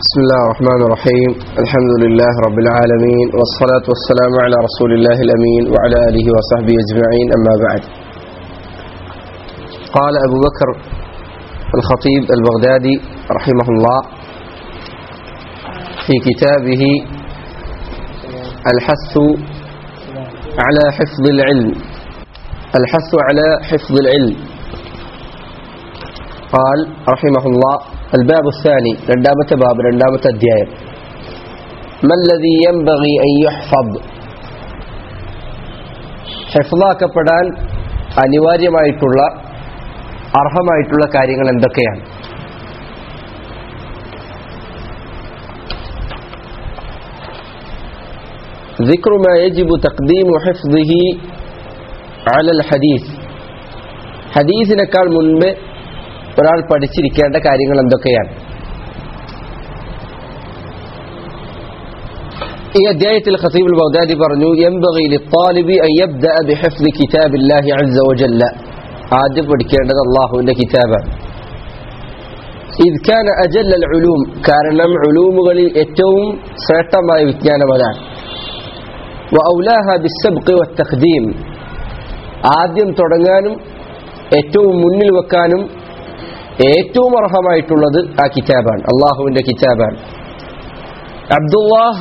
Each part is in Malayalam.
بسم الله الرحمن الرحيم الحمد لله رب العالمين والصلاة والسلام على رسول الله الأمين وعلى آله وصحبه أجمعين أما بعد قال أبو بكر الخطيب البغدادي رحمه الله في كتابه الحث على حفظ العلم الحث على حفظ العلم قال رحمه الله الباب الثاني رندامة باب رندامة الدياية ما الذي ينبغي أن يحفظ ഹെഫ്ലാക്കപ്പെടാൻ അനിവാര്യമായിട്ടുള്ള അർഹമായിട്ടുള്ള കാര്യങ്ങൾ എന്തൊക്കെയാണ് ذكر ما يجب تقديم حفظه على الحديث ഹദീസിനേക്കാൾ മുൻപ് ഒരാൾ പഠിച്ചിരിക്കേണ്ട കാര്യങ്ങൾ എന്തൊക്കെയാണ് ഈ അധ്യായത്തിൽ ഖസീബുൽ ബഗ്ദാദി പറഞ്ഞു ينبغي للطالب أن يبدأ بحفظ كتاب الله عز وجل ആദ്യം പഠിക്കേണ്ടത് അള്ളാഹുവിന്റെ കിതാബാണ് إذ كان أجل العلوم കാരണം ഉലൂമുകളിൽ ഏറ്റവും ശ്രേഷ്ഠമായ വിജ്ഞാനം അതാണ് وأولاها بالسبق والتقديم ആദ്യം തുടങ്ങാനും ഏറ്റവും മുന്നിൽ വെക്കാനും ഏറ്റവും അർഹമായിട്ടുള്ളത് ആ കിതാബാണ് അള്ളാഹുവിന്റെ കിതാബാണ് അബ്ദുല്ലാഹ്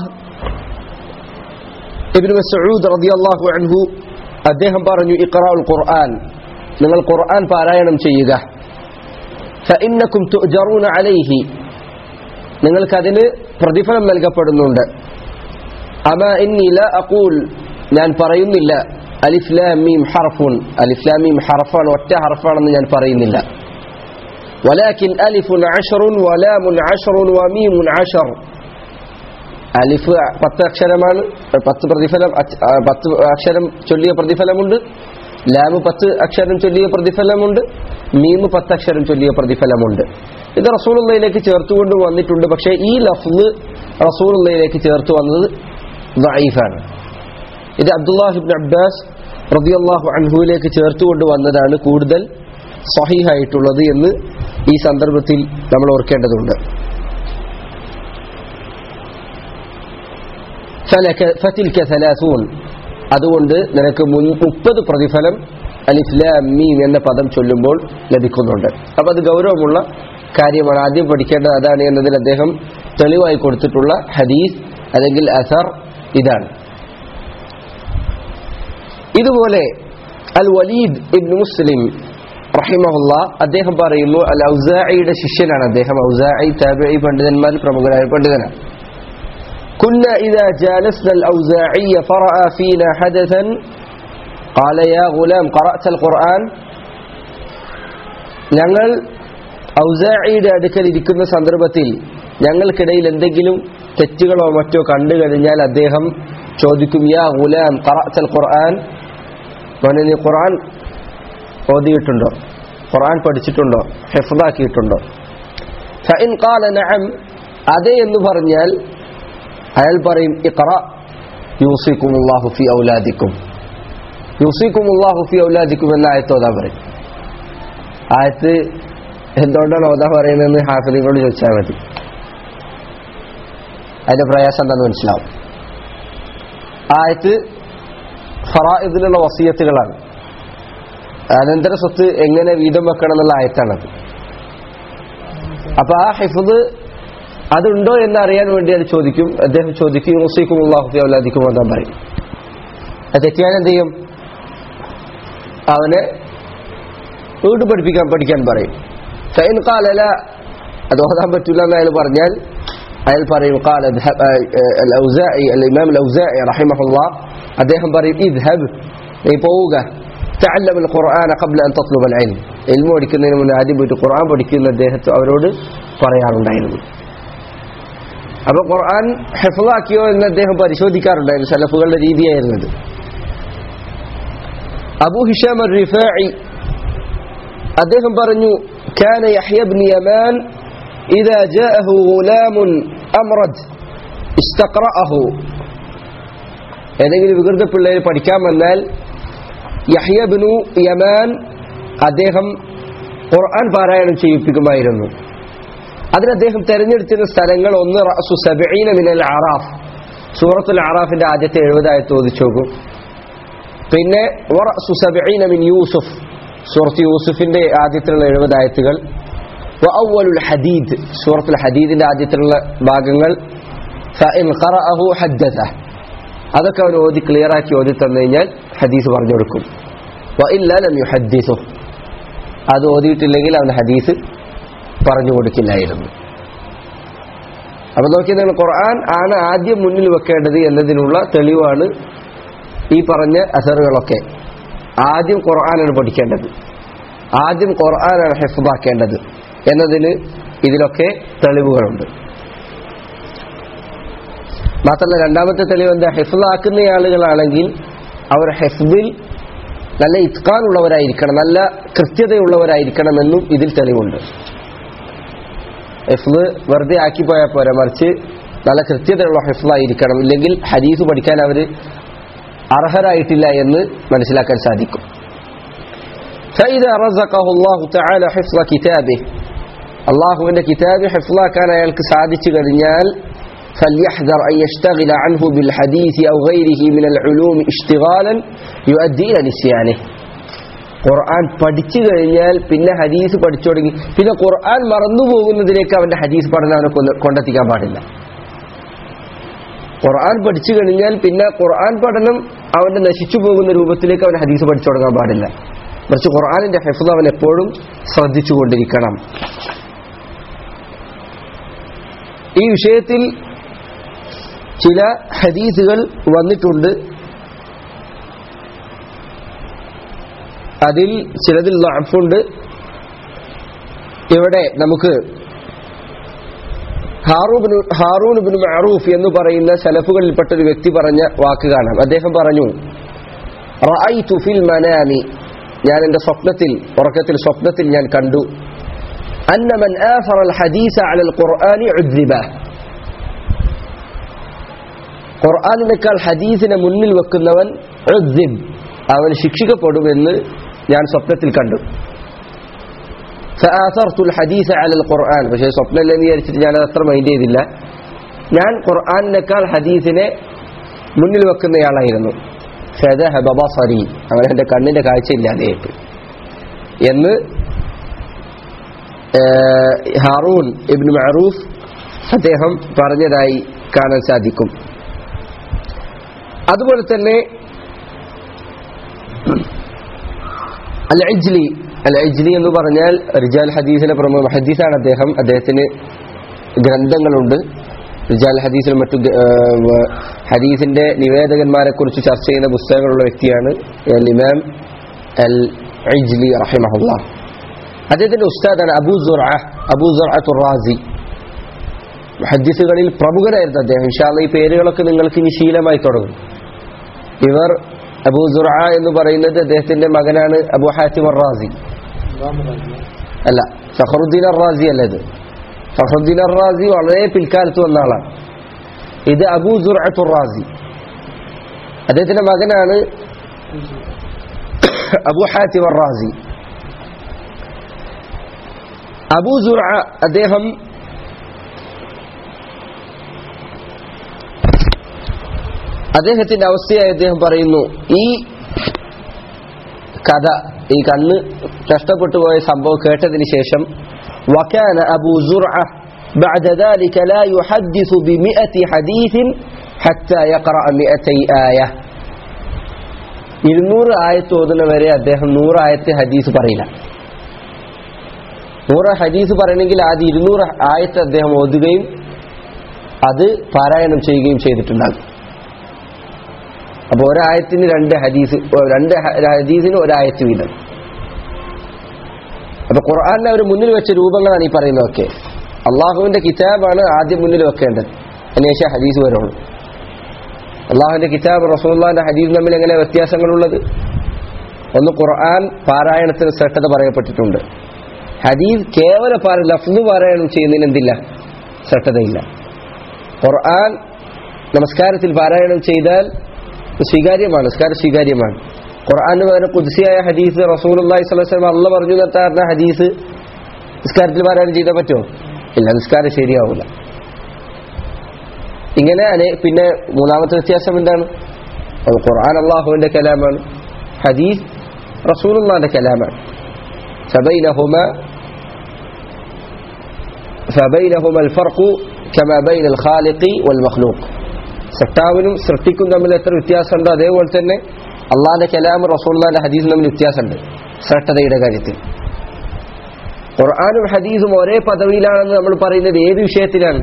ഇബ്നു മസ്ഊദ് റളിയല്ലാഹു അൻഹു അദ്ദേഹം പറഞ്ഞു ഇഖ്റാഉൽ ഖുർആൻ നിങ്ങൾ ഖുർആൻ പാരായണം ചെയ്യുക ഫഇന്നകും തുഅജറൂന അലൈഹി നിങ്ങൾക്കതിന് പ്രതിഫലം നൽകപ്പെടുന്നുണ്ട് അമാ ഇന്നി ലാ അഖൂൽ ഞാൻ പറയുന്നില്ല അലിഫ് ലാം മീം ഹർഫുൻ അലിഫ് ലാം മീം ഹർഫാണ് ഒറ്റ ഹർഫാണെന്ന് ഞാൻ പറയുന്നില്ല ولكن ألف عشر ولام عشر وميم عشر അലിഫ് പത്ത് അക്ഷരമാണ് പത്ത് പ്രതിഫലം പത്ത് അക്ഷരം ചൊല്ലിയ പ്രതിഫലമുണ്ട് ലാമ് പത്ത് അക്ഷരം ചൊല്ലിയ പ്രതിഫലമുണ്ട് മീമ് പത്ത് അക്ഷരം ചൊല്ലിയ പ്രതിഫലമുണ്ട് ഇത് റസൂലുള്ളയിലേക്ക് ചേർത്തുകൊണ്ട് വന്നിട്ടുണ്ട് പക്ഷേ ഈ ലഫ്ല് റസൂലുള്ളയിലേക്ക് ചേർത്ത് വന്നത് ദഈഫാണ് ഇത് അബ്ദുല്ലാഹിബ് അബ്ബാസ് റളിയല്ലാഹു അൻഹുവിലേക്ക് ചേർത്തുകൊണ്ട് വന്നതാണ് കൂടുതൽ സഹീഹായിട്ടുള്ളത് എന്ന് ഈ സന്ദർഭത്തിൽ നമ്മൾ ഓർക്കേണ്ടതുണ്ട് ഫതിൽക സലാസൂൻ അതുകൊണ്ട് നിനക്ക് മുപ്പത് പ്രതിഫലം അലിഫ്ലാം മീം എന്ന പദം ചൊല്ലുമ്പോൾ ലഭിക്കുന്നുണ്ട് അപ്പം അത് ഗൗരവമുള്ള കാര്യമാണ് ആദ്യം പഠിക്കേണ്ടത് അതാണ് എന്നതിൽ അദ്ദേഹം തെളിവായി കൊടുത്തിട്ടുള്ള ഹദീസ് അല്ലെങ്കിൽ അസർ ഇതാണ് ഇതുപോലെ അൽ വലീദ് ഇബ്നു മുസ്ലിം റഹിമഹുല്ല അദ്ദേഹം പറയുന്നു അൽ ഔസായിയുടെ ശിഷ്യനാണ് അദ്ദേഹം ഔസായി താബിഈ പണ്ഡിതന്മാരിൽ പ്രമുഖനായ പണ്ഡിതനാണ് كنا إذا جالسنا الأوزاعي فرأى فينا حدثا قال يا غلام قرأت القرآن ഞങ്ങൾ ഔസായിയുടെ അടുക്കൽ ഇരിക്കുന്ന സന്ദർഭത്തിൽ ഞങ്ങൾക്കിടയിൽ എന്തെങ്കിലും തെറ്റുകളോ മറ്റോ കണ്ടു കഴിഞ്ഞാൽ അദ്ദേഹം ചോദിക്കും യാ ഗുലാം ഖറഅത്തൽ ഖുർആൻ മോനെ നീ ഖുർആൻ ഓതിയിട്ടുണ്ടോ ഖുർആൻ പഠിച്ചിട്ടുണ്ടോ ഹെഫ്ദാക്കിയിട്ടുണ്ടോ ഫഇൻ ഖാല നഅം അതെ എന്ന് പറഞ്ഞാൽ അയാൾ പറയും ഇഖ്റ യൂസിക്കുമുല്ലാഹു ഫി ഔലാദിക്കും യൂസിക്കുമുല്ലാഹു ഫി ഔലാദിക്കും എന്ന ആയത്ത് ഓതാൻ പറയും ആയത്ത് എന്തുകൊണ്ടാണ് ഓതാൻ പറയുന്നതെന്ന് ഹാഫിലിനോട് ചോദിച്ചാൽ മതി അതിന്റെ പ്രയാസം എന്താണെന്ന് മനസ്സിലാവും ആയത്ത് ഫറാഇദിലുള്ള വസീയത്തുകളാണ് അനന്തര സ്വത്ത് എങ്ങനെ വീതം വെക്കണം എന്നുള്ള ആയത്താണത് അപ്പൊ ആ ഹിഫുദ് അതുണ്ടോ എന്ന് അറിയാൻ വേണ്ടി അത് ചോദിക്കും അദ്ദേഹം ചോദിക്കും മുസീക്കും അള്ളാഹുഫി അവലാദിക്കും എന്നാൻ പറയും അത് തെറ്റിയാൻ എന്ത് ചെയ്യും അവനെ വീണ്ടും പഠിപ്പിക്കാൻ പഠിക്കാൻ പറയും ഫൈൻ കാലല അത് ഓതാൻ പറ്റില്ല എന്ന് അയാൾ പറഞ്ഞാൽ അയാൾ പറയും കാല ഇമാം റഹിമഹുല്ല അദ്ദേഹം പറയും ഇദ്ഹബ് നീ പോവുക تعلم القرآن قبل أن تطلب العلم علم പഠിക്കുന്നതിന് മുന്നേ ആദ്യം പോയിട്ട് ഖുർആൻ പഠിക്കുന്ന അദ്ദേഹത്തെ അവരോട് പറയാറുണ്ടായിരുന്നു അപ്പൊ ഖുർആൻ ഹെഫലാക്കിയോ എന്ന് അദ്ദേഹം പരിശോധിക്കാറുണ്ടായിരുന്നു സലഫുകളുടെ രീതിയായിരുന്നത് അബു ഹിഷാം റിഫായി അദ്ദേഹം പറഞ്ഞു كان يحيى بن يمان إذا جاءه غلام أمرد استقرأه ഏതെങ്കിലും വികൃത പിള്ളേർ പഠിക്കാൻ വന്നാൽ യഹ്യബിനു യമാൻ അദ്ദേഹം ഖുർആൻ പാരായണം ചെയ്യിപ്പിക്കുമായിരുന്നു അതിന് അദ്ദേഹം തെരഞ്ഞെടുത്തിരുന്ന സ്ഥലങ്ങൾ ഒന്ന് റഅസു സബഈന മിനൽ അറാഫ് സൂറത്തുൽ അറാഫിന്റെ ആദ്യത്തെ എഴുപതായത്ത് ചോദിച്ചു നോക്കും പിന്നെ വറഅസു സബഈന മിൻ യൂസുഫ് സൂറത്ത് യൂസുഫിന്റെ ആദ്യത്തിലുള്ള എഴുപതായത്തുകൾ വഅവ്വലുൽ ഹദീദ് സൂറത്തുൽ ഹദീദിന്റെ ആദ്യത്തിലുള്ള ഭാഗങ്ങൾ ഫഇൻ ഖറഅഹു ഹദ്ദസ അതൊക്കെ അവൻ ഓതി ക്ലിയർ ആക്കി ഓതി തന്നു കഴിഞ്ഞാൽ ഹദീസ് പറഞ്ഞു കൊടുക്കും വഇല്ല ലം യുഹദ്ദിസു അത് ഓതിയിട്ടില്ലെങ്കിൽ അവൻ ഹദീസ് പറഞ്ഞു കൊടുക്കില്ലായിരുന്നു അപ്പൊ നോക്കി നിങ്ങൾ ഖുർആൻ ആണ് ആദ്യം മുന്നിൽ വെക്കേണ്ടത് എന്നതിനുള്ള തെളിവാണ് ഈ പറഞ്ഞ അസറുകളൊക്കെ ആദ്യം ഖുർആനാണ് പഠിക്കേണ്ടത് ആദ്യം ഖുർആനാണ് ഹെഫ്ബാക്കേണ്ടത് എന്നതിന് ഇതിലൊക്കെ തെളിവുകളുണ്ട് മാത്രമല്ല രണ്ടാമത്തെ തെളിവ് എന്താ ഹെഫ്ലാക്കുന്ന ആളുകളാണെങ്കിൽ അവർ ഹെഫ്ബിൽ നല്ല ഇത്കാനുള്ളവരായിരിക്കണം നല്ല കൃത്യതയുള്ളവരായിരിക്കണമെന്നും ഇതിൽ തെളിവുണ്ട് ഹെഫ്ല് വെറുതെ ആക്കി പോയാൽ പോരാ മറിച്ച് നല്ല കൃത്യതയുള്ള ഹെഫ്ലായിരിക്കണം ഇല്ലെങ്കിൽ ഹദീസ് പഠിക്കാൻ അവർ അർഹരായിട്ടില്ല എന്ന് മനസ്സിലാക്കാൻ സാധിക്കും فإذا رزقه الله تعالى حفظ كتابه അള്ളാഹുവിന്റെ കിതാബ് ഹെഫ്ലാക്കാൻ അയാൾക്ക് സാധിച്ചു കഴിഞ്ഞാൽ فليحذر أن يشتغل عنه بالحديث أو غيره من العلوم اشتغالا يؤدي إلى نسيانه ഖുർആൻ പഠിച്ചു കഴിഞ്ഞാൽ പിന്നെ ഹദീസ് പഠിച്ചു തുടങ്ങി പിന്നെ ഖുർആൻ മറന്നു പോകുന്നതിലേക്ക് അവന്റെ ഹദീസ് പഠനം അവനെ കൊന്ന് കൊണ്ടെത്തിക്കാൻ പാടില്ല ഖുർആൻ പഠിച്ചു കഴിഞ്ഞാൽ പിന്നെ ഖുർആൻ പഠനം അവന്റെ നശിച്ചു പോകുന്ന രൂപത്തിലേക്ക് അവൻ ഹദീസ് പഠിച്ചു തുടങ്ങാൻ പാടില്ല മറിച്ച് ഖുർആാനിന്റെ ഹെഫ്ദ് അവൻ എപ്പോഴും ശ്രദ്ധിച്ചുകൊണ്ടിരിക്കണം ഈ വിഷയത്തിൽ ചില ഹദീസുകൾ വന്നിട്ടുണ്ട് അതിൽ ചിലതിൽ ലഅഫുണ്ട് ഇവിടെ നമുക്ക് ഹാറൂബിന് ഹാറൂൻ ബിൻ മഅറൂഫ് എന്ന് പറയുന്ന സലഫുകളിൽപ്പെട്ട ഒരു വ്യക്തി പറഞ്ഞ വാക്ക് കാണാം അദ്ദേഹം പറഞ്ഞു റഅയ്തു ഫിൽ മനാമി ഞാൻ എൻ്റെ സ്വപ്നത്തിൽ ഉറക്കത്തിൽ സ്വപ്നത്തിൽ ഞാൻ കണ്ടു അന്ന മൻ ആഫറ അൽ ഹദീസ അലൽ ഖുർആനി ഉദ്ദിബ ഖുർആനിനേക്കാൾ ഹദീസിനെ മുന്നിൽ വെക്കുന്നവൻ ഉദ്ദിബ് അവൻ ശിക്ഷിക്കപ്പെടുമെന്ന് ഞാൻ സ്വപ്നത്തിൽ കണ്ടു فآثرت الحديث على القرآن പക്ഷേ സ്വപ്നം എന്ന് വിചാരിച്ചിട്ട് ഞാൻ അത്ര മൈൻഡ് ചെയ്തില്ല ഞാൻ ഖുർആാനിനേക്കാൾ ഹദീസിനെ മുന്നിൽ വെക്കുന്നയാളായിരുന്നു ഫദഹബ ബസറി അങ്ങനെ എൻ്റെ കണ്ണിൻ്റെ കാഴ്ച ഇല്ലാതെയായിട്ട് എന്ന് ഏഹ്, ഹാറൂൻ ഇബ്നു മഅറൂഫ് അദ്ദേഹം പറഞ്ഞതായി കാണാൻ സാധിക്കും അതുപോലെ തന്നെ അൽ അജ്ലി അൽ അജ്ലി എന്ന് പറഞ്ഞാൽ റിജാൽ ഹദീസിലെ പ്രമുഖ ഹദീസാണ് അദ്ദേഹം അദ്ദേഹത്തിന് ഗ്രന്ഥങ്ങളുണ്ട് റിജാൽ ഹദീസിൽ മറ്റു ഗ- ഏഹ് വ- ഹദീസിന്റെ നിവേദകന്മാരെ കുറിച്ച് ചർച്ച ചെയ്യുന്ന പുസ്തകങ്ങളുള്ള വ്യക്തിയാണ് അൽ ഇമാം അൽ അജ്ലി റഹിമഹുല്ല അദ്ദേഹത്തിന്റെ ഉസ്താദാണ് അബൂ സുറ അബൂ സുറഅത്തുർ റാസി ഹദീസുകളിൽ പ്രമുഖനായിരുന്നു അദ്ദേഹം ഇൻഷാല്ല ഈ പേരുകളൊക്കെ നിങ്ങൾക്ക് ഇനി ശീലമായി തുടങ്ങും ഇവർ അബൂ സുറ എന്ന് പറയുന്നത് അദ്ദേഹത്തിന്റെ മകനാണ് അബു ഹാത്തിം റാസി അല്ല ഫഖറുദ്ദീൻ റാസി അല്ല ഇത് ഫഖറുദ്ദീൻ റാസി വളരെ പിൽക്കാലത്ത് വന്ന ആളാണ് ഇത് അബൂ സുറഅത്തുർ റാസി അദ്ദേഹത്തിന്റെ മകനാണ് അബു ഹാത്തിം റാസി അബൂ സുറ അദ്ദേഹം അദ്ദേഹത്തിന്റെ അവസ്ഥയായി അദ്ദേഹം പറയുന്നു ഈ കഥ ഈ കണ്ണ് നഷ്ടപ്പെട്ടു പോയ സംഭവം കേട്ടതിന് ശേഷം وكان أبو زرعة بعد ذلك لا يحدث بمئة حديث حتى يقرأ مئتي آية ഇരുന്നൂറ് ആയത്ത് ഓതുന്ന വരെ അദ്ദേഹം നൂറ് ആയത്ത് ഹദീസ് പറയില്ല നൂറ് ഹദീസ് പറയണമെങ്കിൽ ആദ്യം ഇരുന്നൂറ് ആയത്ത് അദ്ദേഹം ഓതുകയും അത് പാരായണം ചെയ്യുകയും ചെയ്തിട്ടുണ്ടാകും അപ്പോൾ ഒരായത്തിന് രണ്ട് ഹദീസ് ഓ, രണ്ട് ഹ- ഹദീസിന് ഒരായത്ത് വീതം അപ്പൊ ഖുർആാനിനെ അവർ മുന്നിൽ വെച്ച രൂപങ്ങളാണ് ഈ പറയുന്നതൊക്കെ അള്ളാഹുവിന്റെ കിതാബാണ് ആദ്യം മുന്നിൽ വെക്കേണ്ടത് അതിനുശേഷം ഹദീസ് വരുള്ളൂ അള്ളാഹുവിന്റെ കിതാബ് റസൂല്ലാന്റെ ഹദീസ് തമ്മിൽ എങ്ങനെ വ്യത്യാസങ്ങളുള്ളത് ഒന്ന് ഖുർആൻ പാരായണത്തിന് ശ്രദ്ധത പറയപ്പെട്ടിട്ടുണ്ട് ഹദീസ് കേവല പാര ലഫ്ദ് പാരായണം ചെയ്യുന്നതിന് എന്തില്ല ശ്രദ്ധതയില്ല ഖുർആൻ നമസ്കാരത്തിൽ പാരായണം ചെയ്താൽ സ്വീകാര്യമാണ് നിസ്കാരം സ്വീകാര്യമാണ് ഖുർആന് പകരം കുദ്സിയായ ഹദീസ് റസൂൽ അള്ളാഹി സ്വലം അല്ല പറഞ്ഞു നിർത്താറുന്ന ഹദീസ് നിസ്കാരത്തിൽ പാരായണം ചെയ്താൽ പറ്റുമോ ഇല്ല നിസ്കാരം ശരിയാവില്ല ഇങ്ങനെ അനെ- പിന്നെ മൂന്നാമത്തെ വ്യത്യാസം എന്താണ് അത് ഖുർആൻ അള്ളാഹുവിന്റെ കലാമാണ് ഹദീസ് റസൂലുള്ളാന്റെ കലാമാണ് فبينهما فبينهما الفرق كما بين الخالق والمخلوق സൃഷ്ടാവിനും സൃഷ്ടിക്കും തമ്മിൽ എത്ര വ്യത്യാസമുണ്ടോ അതേപോലെ തന്നെ അള്ളാന്റെ കലാമും റസൂള്ളാന്റെ ഹദീസും തമ്മിൽ വ്യത്യാസമുണ്ട് ശ്രേഷ്ഠതയുടെ കാര്യത്തിൽ ഖുർആാനും ഹദീസും ഒരേ പദവിയിലാണെന്ന് നമ്മൾ പറയുന്നത് ഏത് വിഷയത്തിലാണ്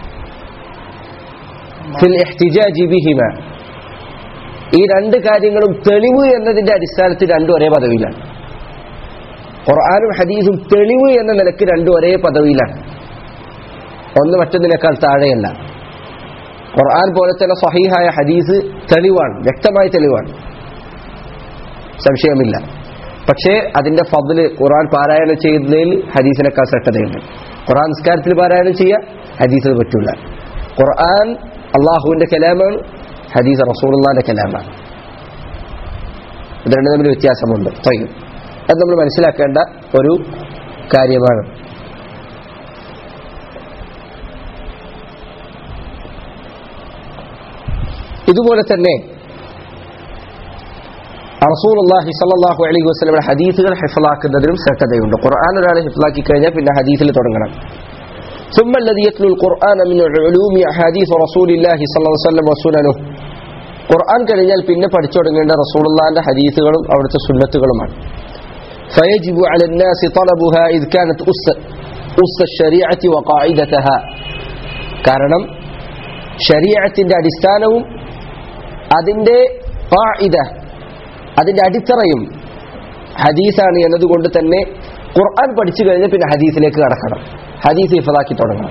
ഫിൽ ഇഹ്തിജാജി ബിഹിമ ഈ രണ്ട് കാര്യങ്ങളും തെളിവ് എന്നതിന്റെ അടിസ്ഥാനത്തിൽ രണ്ടും ഒരേ പദവിയിലാണ് ഖുർആാനും ഹദീസും തെളിവ് എന്ന നിലക്ക് രണ്ടും ഒരേ പദവിയിലാണ് ഒന്ന് മറ്റൊന്നിനേക്കാൾ താഴെയല്ല ഖുർആൻ പോലെ തന്നെ സഹീഹായ ഹദീസ് തെളിവാണ് വ്യക്തമായ തെളിവാണ് സംശയമില്ല പക്ഷേ അതിന്റെ ഫضല് ഖുർആൻ പാരായണം ചെയ്യുന്നതിൽ ഹദീസിനേക്കാൾ ശ്രദ്ധതയുണ്ട് ഖുർആൻ നിസ്കാരത്തിൽ പാരായണം ചെയ്യുക ഹദീസിന് പറ്റൂല ഖുർആൻ അള്ളാഹുവിന്റെ കലാമാണ് ഹദീസ് റസൂലുള്ളാന്റെ കലാമാണ് ഇത് രണ്ടും തമ്മിൽ വ്യത്യാസമുണ്ട് ത്വയ്യും അത് നമ്മൾ മനസ്സിലാക്കേണ്ട ഒരു കാര്യമാണ് ഇതുപോലെ തന്നെ റസൂലുള്ളാഹി സ്വല്ലല്ലാഹു അലൈഹി വസല്ലമയുടെ ഹദീസുകൾ ഹിഫ്ലാക്കുന്നതിനും ശ്രദ്ധതയുണ്ട് ഖുർആൻ ഒരാൾ ഹിഫ്ലാക്കി കഴിഞ്ഞാൽ പിന്നെ ഹദീസിൽ തുടങ്ങണം ثم الذي يتلو القرآن من علوم أحاديث رسول الله صلى الله عليه وسلم وسننه ഖുർആൻ കഴിഞ്ഞാൽ പിന്നെ പഠിച്ചു തുടങ്ങേണ്ട റസൂലുള്ളാഹിന്റെ ഹദീസുകളും അവിടുത്തെ സുന്നത്തുകളുമാണ് فيجب على الناس طلبها إذ كانت أس أس الشريعة وقاعدتها കാരണം ശരീഅത്തിന്റെ അടിസ്ഥാനവും അതിന്റെ ഖാഇദ അതിന്റെ അടിത്തറയും ഹദീസാണ് എന്നതുകൊണ്ട് തന്നെ ഖുർആൻ പഠിച്ചു കഴിഞ്ഞാൽ പിന്നെ ഹദീസിലേക്ക് കടക്കണം ഹദീസ് ഇഫലാക്കി തുടങ്ങണം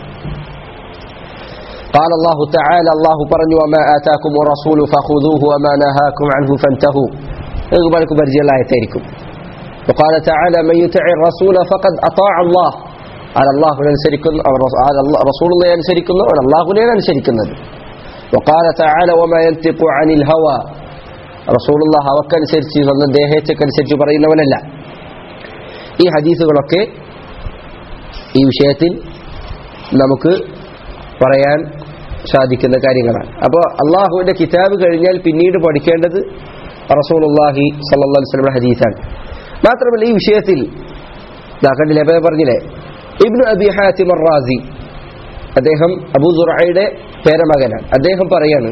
قال الله تعالى الله പറഞ്ഞു وما آتاكم الرسول فخذوه وما نهاكم عنه فانتهوا ഇത് വളരെ പരിചയമുള്ള ആയത്തായിരിക്കും وقال تعالى من يطع الرسول فقد أطاع الله على الله അനുസരിക്കുന്നു അവർ على رسول الله അനുസരിക്കുന്നു അവർ അള്ളാഹുവിനെയാണ് അനുസരിക്കുന്നത് وقال تعالى وما ينطق عن الهوى رسول الله ഹവക്കനുസരിച്ച് സ്വന്തം ദേഹേച്ഛക്കനുസരിച്ച് പറയുന്നവനല്ല ഈ ഹദീസുകളൊക്കെ ഈ വിഷയത്തിൽ നമുക്ക് പറയാൻ സാധിക്കുന്ന കാര്യങ്ങളാണ് അപ്പോൾ അള്ളാഹുവിന്റെ കിതാബ് കഴിഞ്ഞാൽ പിന്നീട് പഠിക്കേണ്ടത് റസൂലുള്ളാഹി സല്ലല്ലാഹു അലൈഹി വസല്ലം ഹദീസാണ് മാത്രമല്ല ഈ വിഷയത്തിൽ ദാ കണ്ടില്ലേ അപ്പോൾ ഞാൻ പറഞ്ഞില്ലേ ഇബ്നു അബി ഹാത്തിം റാസി അദ്ദേഹം അബൂ സുറയുടെ പേരമകനാണ് അദ്ദേഹം പറയാണ്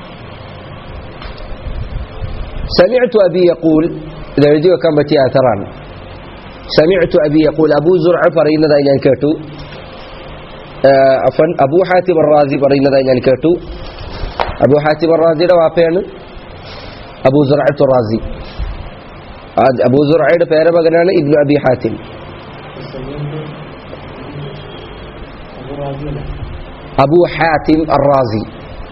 سمعت أبي يقول إذا എഴുതി വെക്കാൻ പറ്റിയ അഥറാണ് سمعت أبي يقول أبو زرع പറയുന്നതായി ഞാൻ കേട്ടു അഫൻ അബൂ ഹാത്തിം റാസി പറയുന്നതായി ഞാൻ കേട്ടു അബൂ ഹാത്തിം റാസിയുടെ വാപ്പയാണ് അബൂ സുറഅത്ത് റാസി അബൂ സുറയുടെ പേരമകനാണ് ഇബ്നു അബി ഹാത്തിം അബൂ ഹാത്തിം അറാസി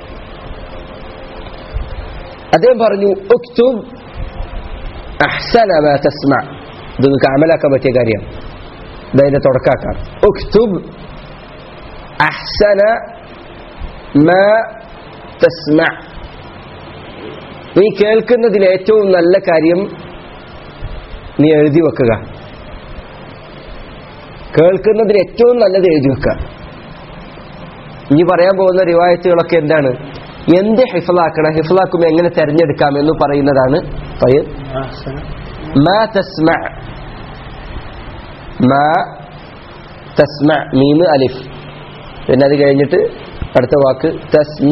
അദ്ദേഹം പറഞ്ഞു ഉക്തുബ് അഹ്സന മാ തസ്മ ഇത് നിങ്ങൾക്ക് അമലാക്കാൻ പറ്റിയ കാര്യം ഇതിന്റെ തുടക്കാക്കാം ഉക്തുബ് അഹ്സന മാ തസ്മ നീ കേൾക്കുന്നതിൽ ഏറ്റവും നല്ല കാര്യം നീ എഴുതി വെക്കുക കേൾക്കുന്നതിൽ ഏറ്റവും നല്ലത് എഴുതി വെക്കുക ഇനി പറയാൻ പോകുന്ന റിവായത്തുകളൊക്കെ എന്താണ് എന്ത് ഹിഫലാക്കണം ഹിഫലാക്കുമ്പോൾ എങ്ങനെ തെരഞ്ഞെടുക്കാം എന്ന് പറയുന്നതാണ് പയ്യൻ മാ തസ്മ മാ തസ്മ മീമ് അലിഫ് പിന്നെ അത് കഴിഞ്ഞിട്ട് അടുത്ത വാക്ക് തസ്മ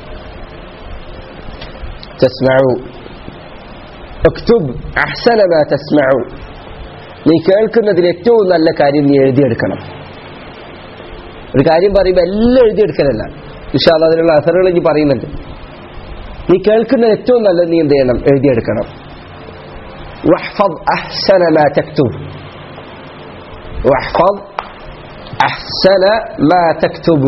തസ്മഉ ഉക്തുബ് അഹ്സന മാ തസ്മഉ നീ കേൾക്കുന്നതിൽ ഏറ്റവും നല്ല കാര്യം നീ എഴുതിയെടുക്കണം ഒരു കാര്യം പറയുമ്പോൾ എല്ലാം എഴുതിയെടുക്കലല്ല വിശാല അതിനുള്ള അസറുകൾ ഇനി പറയുന്നുണ്ട് നീ കേൾക്കുന്ന ഏറ്റവും നല്ലത് നീ എന്ത് ചെയ്യണം എഴുതിയെടുക്കണം واحفظ أحسن ما تكتب واحفظ أحسن ما تكتب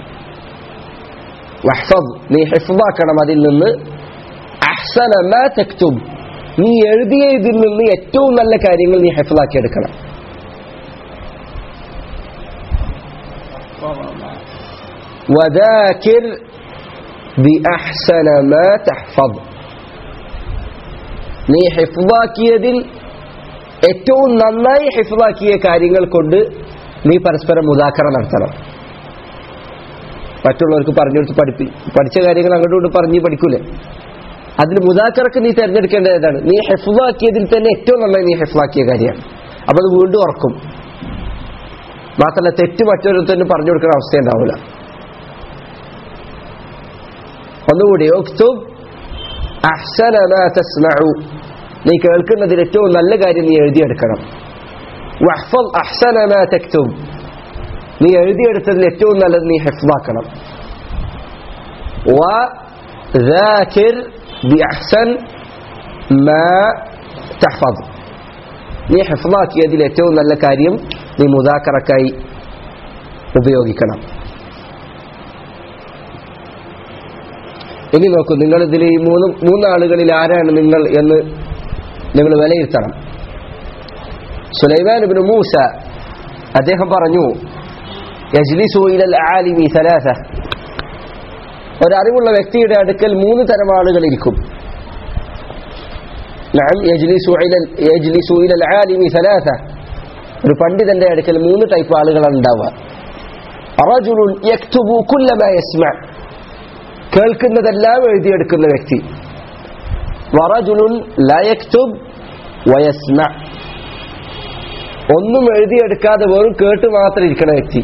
واحفظ നീ ഹിഫ്ദാക്കണം അതിൽ നിന്ന് അഹ്സന മാ തക്തുബ് നീ എഴുതിയ ഇതിൽ നിന്ന് ഏറ്റവും നല്ല കാര്യങ്ങൾ നീ ഹിഫ്ദാക്കി എടുക്കണം وذاكر بأحسن ما تحفظ നീ ഹിഫ്ദാക്കിയതിൽ ഏറ്റവും നന്നായി ഹിഫ്ദാക്കിയ കാര്യങ്ങൾ കൊണ്ട് നീ പരസ്പരം മുതാക്കറ നടത്തണം മറ്റുള്ളവർക്ക് പറഞ്ഞു കൊടുത്ത് പഠിപ്പി പഠിച്ച കാര്യങ്ങൾ അങ്ങോട്ടും ഇങ്ങോട്ടും പറഞ്ഞ് പഠിക്കൂലേ അതിൽ മുതാക്കറക്ക് നീ തിരഞ്ഞെടുക്കേണ്ടത് ഏതാണ് നീ ഹെഫ്ലാക്കിയതിൽ തന്നെ ഏറ്റവും നന്നായി നീ ഹെഫ്ലാക്കിയ കാര്യമാണ് അപ്പൊ അത് വീണ്ടും ഉറക്കും മാത്രമല്ല തെറ്റ് മറ്റൊരുത്തരും പറഞ്ഞു കൊടുക്കുന്ന അവസ്ഥ ഉണ്ടാവില്ല ഒന്നുകൂടി ഉക്തുബ് അഹ്സന മാ തസ്മഉ നീ കേൾക്കുന്നതിൽ ഏറ്റവും നല്ല കാര്യം നീ എഴുതിയെടുക്കണം വഹ്ഫൽ അഹ്സന മാ തക്തുബ് നീ എഴുതിയെടുത്തതിൽ ഏറ്റവും നല്ലത് നീ ഹെഫ്ലാക്കണം وذاكر بأحسن ما تحفظ നീ ഹെഫ്ലാക്കിയതിൽ ഏറ്റവും നല്ല കാര്യം നീ മുതാക്കറക്കായി ഉപയോഗിക്കണം ഇനി നോക്കൂ നിങ്ങൾ ഇതിൽ ഈ മൂന്ന് മൂന്നാളുകളിൽ ആരാണ് നിങ്ങൾ എന്ന് നിങ്ങൾ വിലയിരുത്തണം സുലൈമാൻ ഇബ്നു മൂസ അദ്ദേഹം പറഞ്ഞു യജ്ലിസു ഇലൽ ആലിമി സലാസ ഒരറിവുള്ള വ്യക്തിയുടെ അടുക്കൽ മൂന്ന് തരം ആളുകൾ ഇരിക്കും نعم يجلس إلى يجلس إلى العالم ثلاثة ഒരു പണ്ഡിതന്റെ അടുക്കൽ മൂന്ന് ടൈപ്പ് ആളുകളാണ് ഉണ്ടാവുക رجل يكتب كل ما يسمع കേൾക്കുന്നതെല്ലാം എഴുതിയെടുക്കുന്ന വ്യക്തി ورجل لا يكتب ويسمع ഒന്നും എഴുതിയെടുക്കാതെ വെറും കേട്ട് മാത്രം ഇരിക്കുന്ന വ്യക്തി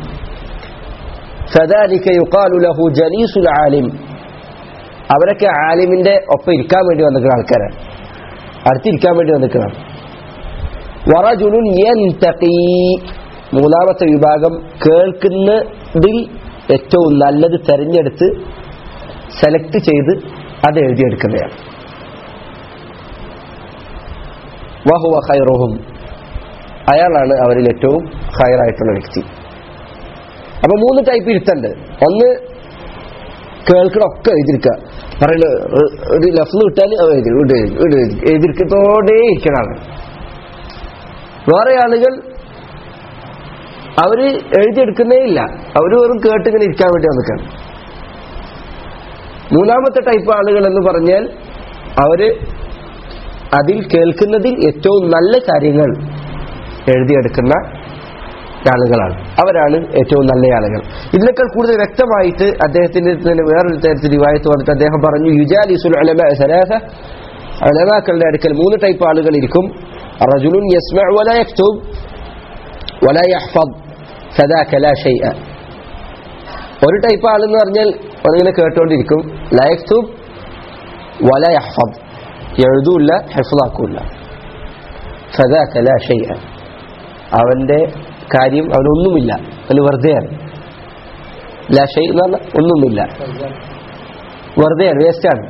فذلك يقال له جليس العالم അവരൊക്കെ ആലിമിന്റെ ഒപ്പം ഇരിക്കാൻ വേണ്ടി വന്നിരിക്കുന്ന ആൾക്കാരാണ് അടുത്തിരിക്കാൻ വേണ്ടി വന്നിരിക്കണം വറജുലുൻ യൻതഖി മൂന്നാമത്തെ വിഭാഗം കേൾക്കുന്നതിൽ ഏറ്റവും നല്ലത് തെരഞ്ഞെടുത്ത് സെലക്ട് ചെയ്ത് അത് എഴുതിയെടുക്കുന്നതാണ് വഹുവ ഖൈറുഹും അയാളാണ് അവരിൽ ഏറ്റവും ഹയറായിട്ടുള്ള വ്യക്തി അപ്പൊ മൂന്ന് ടൈപ്പ് ഇരുത്തുണ്ട് ഒന്ന് കേൾക്കണമൊക്കെ എഴുതിയിരിക്കുക പറയുന്ന ഒരു ലഫ്ല് കിട്ടാൽ അത് എഴുതി ഇവിടെ എഴുതി ഇവിടെ എഴുതി എഴുതിരിക്കത്തോടെ ഇരിക്കണാണ് വേറെ ആളുകൾ അവര് എഴുതിയെടുക്കുന്നേ ഇല്ല അവര് വെറും കേട്ടിങ്ങനെ ഇരിക്കാൻ വേണ്ടി വന്നിക്കാണ് മൂന്നാമത്തെ ടൈപ്പ് ആളുകൾ എന്ന് പറഞ്ഞാൽ അവര് അതിൽ കേൾക്കുന്നതിൽ ഏറ്റവും നല്ല കാര്യങ്ങൾ എഴുതിയെടുക്കുന്ന ആളുകളാണ് അവരാണ് ഏറ്റവും നല്ല ആളുകൾ ഇതിനേക്കാൾ കൂടുതൽ വ്യക്തമായിട്ട് അദ്ദേഹത്തിന്റെ തന്നെ വേറൊരു തരത്തിൽ റിവായത്ത് വന്നിട്ട് അദ്ദേഹം പറഞ്ഞു യുജാലിസുൽ ഉലമ സലാസ ഉലമാക്കളുടെ അടുക്കൽ മൂന്ന് ടൈപ്പ് ആളുകൾ ഇരിക്കും റജുലുൻ യസ്മഅ വലാ യക്തുബ് വലാ യഹ്ഫദ് ഫദാക ലാ ഷൈഅ ഒരു ടൈപ്പ് ആളെന്ന് പറഞ്ഞാൽ അതിങ്ങനെ കേട്ടുകൊണ്ടിരിക്കും ലാ യക്തുബ് വലാ യഹ്ഫദ് എഴുതൂല്ല ഹെഫ്ലാക്കൂല്ല ഫദാക ലാ ഷൈഅ അവന്റെ കാര്യം അവനൊന്നുമില്ല അവന് വെറുതെയാണ് ലാഷൈ എന്ന് പറഞ്ഞാൽ ഒന്നുമില്ല വെറുതെയാണ് വേസ്റ്റാണ്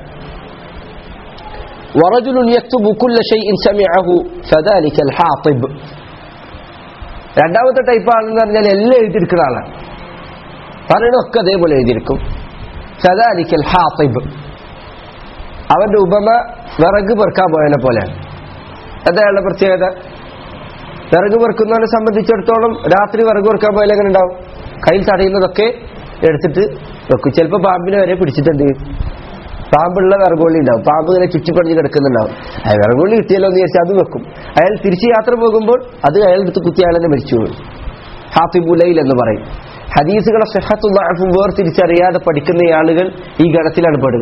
ورجل يكتب كل شيء سمعه فذلك الحاطب രണ്ടാമത്തെ ടൈപ്പ് ആണെന്ന് പറഞ്ഞാൽ എല്ലാം എഴുതിയിരിക്കുന്ന ആളാണ് പറയണൊക്കെ അതേപോലെ എഴുതിയിരിക്കും സദാലിക്കൽ ഹാത്തിബ് അവന്റെ ഉപമ വിറക് പെറുക്കാൻ പോയതിനെ പോലെയാണ് എന്താ അയാളുടെ പ്രത്യേകത വിറക് പെറുക്കുന്നവനെ സംബന്ധിച്ചിടത്തോളം രാത്രി വിറക് പെറുക്കാൻ പോയാൽ എങ്ങനെ ഉണ്ടാവും കയ്യിൽ തടയുന്നതൊക്കെ എടുത്തിട്ട് വെക്കും ചിലപ്പോൾ പാമ്പിനെ വരെ പിടിച്ചിട്ടുണ്ട് പാമ്പുള്ള വിറകുള്ളി ഉണ്ടാവും പാമ്പ് ഇങ്ങനെ ചുറ്റിപ്പടിഞ്ഞ് കിടക്കുന്നുണ്ടാവും ആ വിറകുള്ളി കിട്ടിയല്ലോ എന്ന് വിചാരിച്ചാൽ അത് വെക്കും അയാൾ തിരിച്ച് യാത്ര പോകുമ്പോൾ അത് അയാൾ എടുത്ത് കുത്തി അയാൾ തന്നെ മരിച്ചു പോകും ഹാത്തിബുലയിൽ എന്ന് പറയും ഹദീസുകളെ സെഹത്തും വാഴഫും വേർതിരിച്ചറിയാതെ പഠിക്കുന്ന ഈ ആളുകൾ ഈ ഗണത്തിലാണ് പെടുക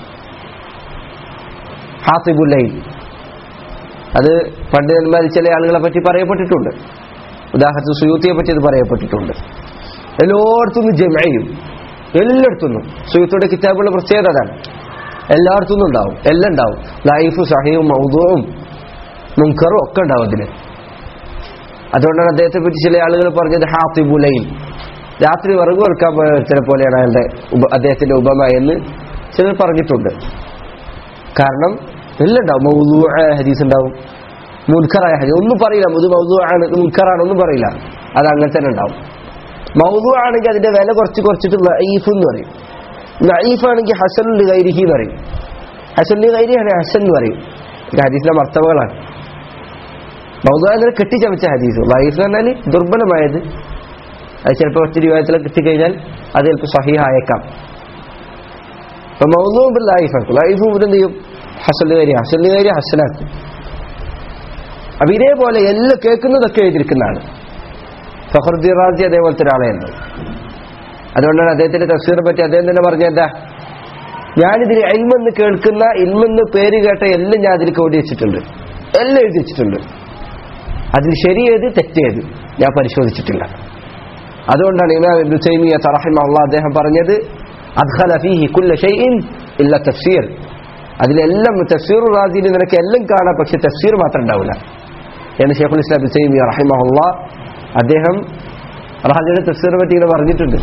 ഹാത്തിബുലയിൽ അത് പണ്ഡിതന്മാരിൽ ചില ആളുകളെ പറ്റി പറയപ്പെട്ടിട്ടുണ്ട് ഉദാഹരണത്തിന് സുയൂത്തിയെ പറ്റി അത് പറയപ്പെട്ടിട്ടുണ്ട് എല്ലായിടത്തും ജമയും എല്ലായിടത്തുനിന്നും സുയൂത്തിയുടെ കിതാബുള്ള പ്രത്യേകത അതാണ് എല്ലായിടത്തുനിന്നും ഉണ്ടാവും എല്ലാം ഉണ്ടാവും ലൈഫ് സഹയും മൗതുവും മുൻകറും ഒക്കെ ഉണ്ടാവും അതിന് അതുകൊണ്ടാണ് അദ്ദേഹത്തെ പറ്റി ചില ആളുകൾ പറഞ്ഞത് ഹാത്തിബുലൈൻ രാത്രി വിറക് വെറുക്കാൻ പോയ ഒരുത്തരെ പോലെയാണ് അയാളുടെ ഉപ- അദ്ദേഹത്തിന്റെ ഉപമ എന്ന് ചിലർ പറഞ്ഞിട്ടുണ്ട് കാരണം എല്ലാം ഉണ്ടാവും മൗദൂ ഹദീസ് ഉണ്ടാവും മുൻഖറായ ഹദീസ് ഒന്നും പറയില്ല ഇത് മൗദൂ ആണ് ഇത് മുൻഖറാണ് ഒന്നും പറയില്ല അത് അങ്ങനെ തന്നെ ഉണ്ടാവും മൗദൂ ആണെങ്കിൽ അതിന്റെ വില കുറച്ച് കുറച്ചിട്ട് ലഈഫ് എന്ന് പറയും ലഈഫ് ആണെങ്കിൽ ഹസനുൽ ഗൈരിഹി എന്ന് പറയും ഹസനുൽ ഗൈരി ആണ് ഹസൻ എന്ന് പറയും ഇത് ഹദീസിന്റെ മർത്തവകളാണ് മൗദൂ എന്നൊരു കെട്ടിച്ചമച്ച ഹദീസ് ലൈഫ് എന്ന് പറഞ്ഞാൽ ദുർബലമായത് അത് ചിലപ്പോൾ ഒത്തിരി വിവാഹത്തിൽ കിട്ടിക്കഴിഞ്ഞാൽ അത് ചിലപ്പോൾ സഹിഹായേക്കാം അപ്പൊ മൗദൂ ലൈഫാക്കും ലൈഫ് എന്ത് ചെയ്യും ഹസല് കാര്യം ഹസല് കാര്യം ഹസനാക്കും അപ്പൊ ഇതേപോലെ എല്ലാം കേൾക്കുന്നതൊക്കെ എഴുതിയിരിക്കുന്നതാണ് ഫഹറുദ്ദീൻ റാസി അതേപോലത്തെ ഒരാളെയാണ് അതുകൊണ്ടാണ് അദ്ദേഹത്തിന്റെ തഫ്സീറിനെ പറ്റി അദ്ദേഹം തന്നെ പറഞ്ഞെന്താ ഞാനിതിൽ ഇൽമെന്ന് കേൾക്കുന്ന ഇൽമെന്ന് പേര് കേട്ട എല്ലാം ഞാൻ അതിൽ കോടി വെച്ചിട്ടുണ്ട് എല്ലാം എഴുതി വെച്ചിട്ടുണ്ട് അതിൽ ശരിയേത് തെറ്റേത് ഞാൻ പരിശോധിച്ചിട്ടില്ല അതുകൊണ്ടാണ് ഇമാം ഇബ്നു തൈമിയ റഹിമഹുല്ലാഹ് അദ്ദേഹം പറഞ്ഞത് അദ്ഖല ഫീഹി കുല്ല ഷൈഇൻ ഇല്ല തഫ്സീർ അതിലെല്ലാം തഫ്സീർ റാസിയിൽ നിനക്ക് എല്ലാം കാണാം പക്ഷെ തഫ്സീർ മാത്രം ഉണ്ടാവില്ല എന്ന് ഷെയ്ഖുൽ ഇസ്ലാം ഇബ്നു തൈമിയ റഹിമഹുല്ലാഹ് അദ്ദേഹം റാസിയുടെ തഫ്സീറിനെ പറ്റി ഇങ്ങനെ പറഞ്ഞിട്ടുണ്ട്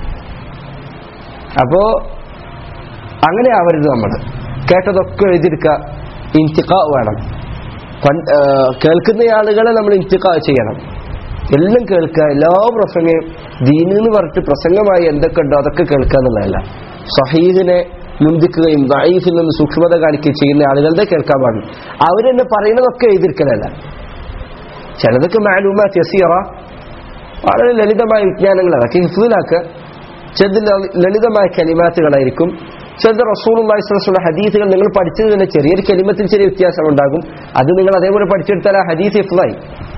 അപ്പോ അങ്ങനെ ആവരുത് നമ്മൾ കേട്ടതൊക്കെ എഴുതിയെടുക്കുക ഇൻതിക്ക വേണം പണ്ട് ആ, കേൾക്കുന്ന ആളുകളെ നമ്മൾ ഇൻതിക്ക ചെയ്യണം എല്ലാം കേൾക്കുക എല്ലാ പ്രസംഗവും ദീന് എന്ന് പറഞ്ഞിട്ട് പ്രസംഗമായി എന്തൊക്കെ ഉണ്ടോ അതൊക്കെ കേൾക്കുക എന്നുള്ളതല്ല സഹീദിനെ മുന്തിക്കുകയും ദൈഫിൽ നിന്ന് സൂക്ഷ്മത കാണിക്കുകയും ചെയ്യുന്ന ആളുകളുടെ കേൾക്കാൻ പാടില്ല അവരെന്നെ പറയുന്നതൊക്കെ എഴുതിയിരിക്കലല്ല ചിലതൊക്കെ മാലൂമ തെസീറ വളരെ ലളിതമായ വിജ്ഞാനങ്ങൾ അതൊക്കെ ഹിഫിലാക്കുക ചിലത് ലളി- ലളിതമായ കലിമാത്തുകളായിരിക്കും ചിലത് റസൂലുള്ള ഹദീസുകൾ നിങ്ങൾ പഠിച്ചത് തന്നെ ചെറിയൊരു കലിമത്തിൽ ചെറിയ വ്യത്യാസം ഉണ്ടാകും അത് നിങ്ങൾ അതേപോലെ പഠിച്ചെടുത്താൽ ആ ഹദീസ് ഹിഫ്ലായി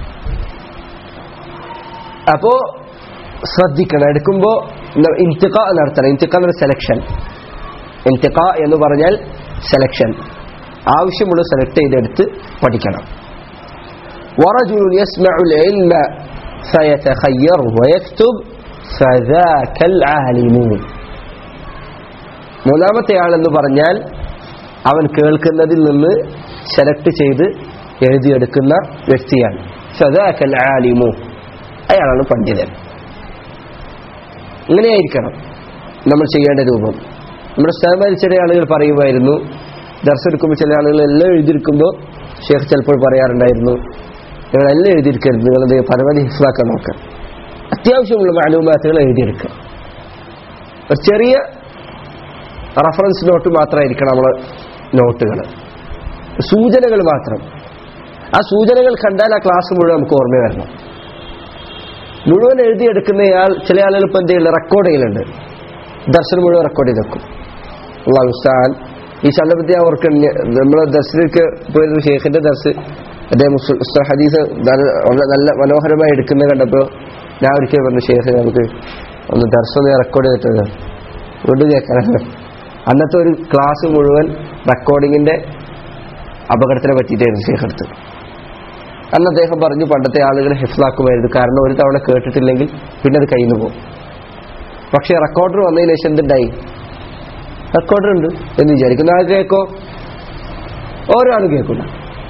അപ്പോ ശ്രദ്ധിക്കണം എടുക്കുമ്പോ ഇന്തിക്ക നടത്തണം ഇന്തിക്ക എന്നൊരു സെലക്ഷൻ ഇന്തിക്ക എന്ന് പറഞ്ഞാൽ സെലക്ഷൻ ആവശ്യമുള്ള സെലക്ട് ചെയ്തെടുത്ത് പഠിക്കണം ورجل يسمع العلم فيتخير ويكتب فذاك العالم മൂന്നാമത്തെ ആളെന്ന് പറഞ്ഞാൽ അവൻ കേൾക്കുന്നതിൽ നിന്ന് സെലക്ട് ചെയ്ത് എഴുതിയെടുക്കുന്ന വ്യക്തിയാണ് ഫദാക്കൽ ആലിമു അയാളാണ് പണ്ഡിതൻ ഇങ്ങനെയായിരിക്കണം നമ്മൾ ചെയ്യേണ്ട രൂപം നമ്മുടെ സ്ഥലമായി ചില ആളുകൾ പറയുമായിരുന്നു ദർശെടുക്കുമ്പോൾ ചില ആളുകൾ എല്ലാം എഴുതിയിരിക്കുമ്പോൾ ഷേഖ് ചിലപ്പോൾ പറയാറുണ്ടായിരുന്നു നിങ്ങളെല്ലാം എഴുതിയിരിക്കരുത് നിങ്ങളത് പരമാവധി ഹിഫ്ലാക്കാൻ നോക്കുക അത്യാവശ്യമുള്ള മാലൂമാത്തുകൾ എഴുതിയെടുക്കുക ഒരു ചെറിയ റഫറൻസ് നോട്ട് മാത്രമായിരിക്കണം നമ്മളെ നോട്ടുകൾ സൂചനകൾ മാത്രം ആ സൂചനകൾ കണ്ടാൽ ആ ക്ലാസ് മുഴുവൻ നമുക്ക് ഓർമ്മ വരണം മുഴുവൻ എഴുതിയെടുക്കുന്നയാൾ ചില ആളുകൾ ഇപ്പം എന്ത് ചെയ്യുന്നത് റെക്കോർഡ് ചെയ്യലുണ്ട് ദർശനം മുഴുവൻ റെക്കോർഡ് ചെയ്ത് വെക്കും അള്ളാഹു ഉസ്താൻ ഈ ശല്ലപത്തി അവർക്ക് നമ്മളെ ദർശനക്ക് പോയിരുന്ന ഷേഖിന്റെ ദർശ് അദ്ദേഹം ഉസ് ഉസ്താദ് ഹദീസ് നല്ല വളരെ നല്ല മനോഹരമായി എടുക്കുന്നത് കണ്ടപ്പോൾ ഞാൻ ഒരിക്കൽ പറഞ്ഞു ഷേഖ് നമുക്ക് ഒന്ന് ദർശനം റെക്കോർഡ് ചെയ്തിട്ട് വീണ്ടും കേൾക്കാനല്ലോ അന്നത്തെ ഒരു ക്ലാസ് മുഴുവൻ റെക്കോർഡിങ്ങിന്റെ അപകടത്തിനെ പറ്റിയിട്ടായിരുന്നു ഷേഖ് എടുത്ത് അന്ന് അദ്ദേഹം പറഞ്ഞു പണ്ടത്തെ ആളുകൾ ഹിഫ്ലാക്കുമായിരുന്നു കാരണം ഒരു തവണ കേട്ടിട്ടില്ലെങ്കിൽ പിന്നെ അത് കയ്യിൽ നിന്ന് പോകും പക്ഷേ റെക്കോർഡർ വന്നതിന് ശേഷം എന്തുണ്ടായി റെക്കോർഡർ ഉണ്ട് എന്ന് വിചാരിക്കുന്ന ആൾ കേൾക്കോ ഒരാൾ കേൾക്കില്ല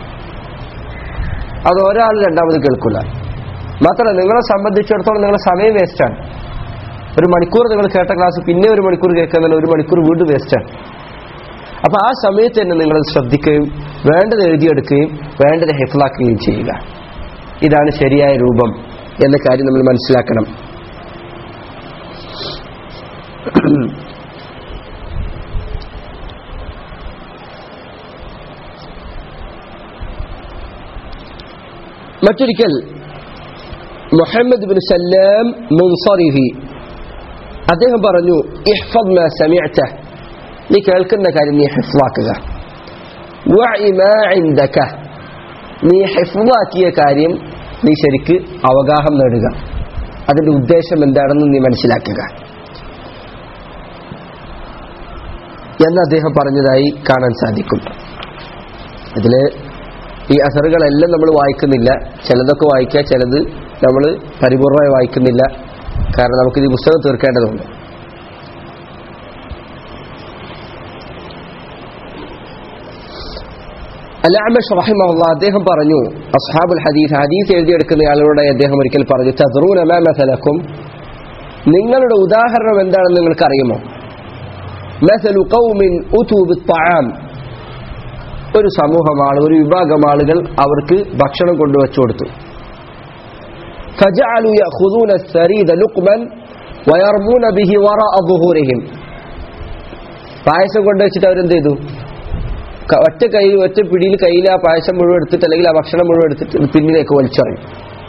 അത് ഒരാൾ രണ്ടാമത് കേൾക്കില്ല മാത്രമല്ല നിങ്ങളെ സംബന്ധിച്ചിടത്തോളം നിങ്ങളുടെ സമയം വേസ്റ്റാണ് ഒരു മണിക്കൂർ നിങ്ങൾ കേട്ട ക്ലാസ് പിന്നെ ഒരു മണിക്കൂർ കേൾക്കാൻ ഒരു മണിക്കൂർ വീണ്ടും വേസ്റ്റാണ് അപ്പൊ ആ സമയത്ത് തന്നെ നിങ്ങൾ ശ്രദ്ധിക്കുകയും വേണ്ടത് എഴുതിയെടുക്കുകയും വേണ്ടത് ഹെഫിലാക്കുകയും ചെയ്യുക ഇതാണ് ശരിയായ രൂപം എന്ന കാര്യം നമ്മൾ മനസ്സിലാക്കണം മറ്റൊരിക്കൽ മുഹമ്മദ് ബിൻ സല്ലാം മുൻസറിഫി അദ്ദേഹം പറഞ്ഞു ഇഹ്ഫദ് മാ സമിഅത നീ കേൾക്കുന്ന കാര്യം നീ ഹിഫ്ലാക്കുക വഇ മാ ഇൻദക നീ ഹിഫ്ലാക്കിയ കാര്യം നീ ശരിക്ക് അവഗാഹം നേടുക അതിന്റെ ഉദ്ദേശം എന്താണെന്ന് നീ മനസ്സിലാക്കുക എന്ന് അദ്ദേഹം പറഞ്ഞതായി കാണാൻ സാധിക്കും ഇതില് ഈ അസറുകളെല്ലാം നമ്മൾ വായിക്കുന്നില്ല ചിലതൊക്കെ വായിക്കുക ചിലത് നമ്മൾ പരിപൂർണമായി വായിക്കുന്നില്ല കാരണം നമുക്കിത് ഈ പുസ്തകം തീർക്കേണ്ടതുണ്ട് അലാമഷ് റഹിമഹുള്ള അദ്ദേഹം പറഞ്ഞു അസ്ഹാബുൽ ഹദീസ് ഹദീസ് എഴുതിയെടുക്കുന്ന ആളുകളുടെ അദ്ദേഹം ഒരിക്കൽ പറഞ്ഞു തദ്റൂൻ അമാമസലക്കും നിങ്ങളുടെ ഉദാഹരണം എന്താണെന്ന് നിങ്ങൾക്ക് അറിയുമോ മസലു ഖൗമിൻ ഉതു ബിത്ത്വാം ഒരു സമൂഹം ആൾ ഒരു വിഭാഗം ആളുകൾ അവർക്ക് ഭക്ഷണം കൊണ്ടുവച്ചു കൊടുത്തു فجعلوا يأخذون الثريد لقما ويرمون به وراء ظهورهم പായസം കൊണ്ടുവച്ചിട്ട് അവരെന്ത് ചെയ്തു ക- ഒറ്റ കൈ ഒറ്റ പിടിയിൽ കയ്യിൽ ആ പായസം മുഴുവൻ എടുത്തിട്ട് അല്ലെങ്കിൽ ആ ഭക്ഷണം മുഴുവൻ എടുത്തിട്ട് പിന്നിലേക്ക് വലിച്ചെറിയും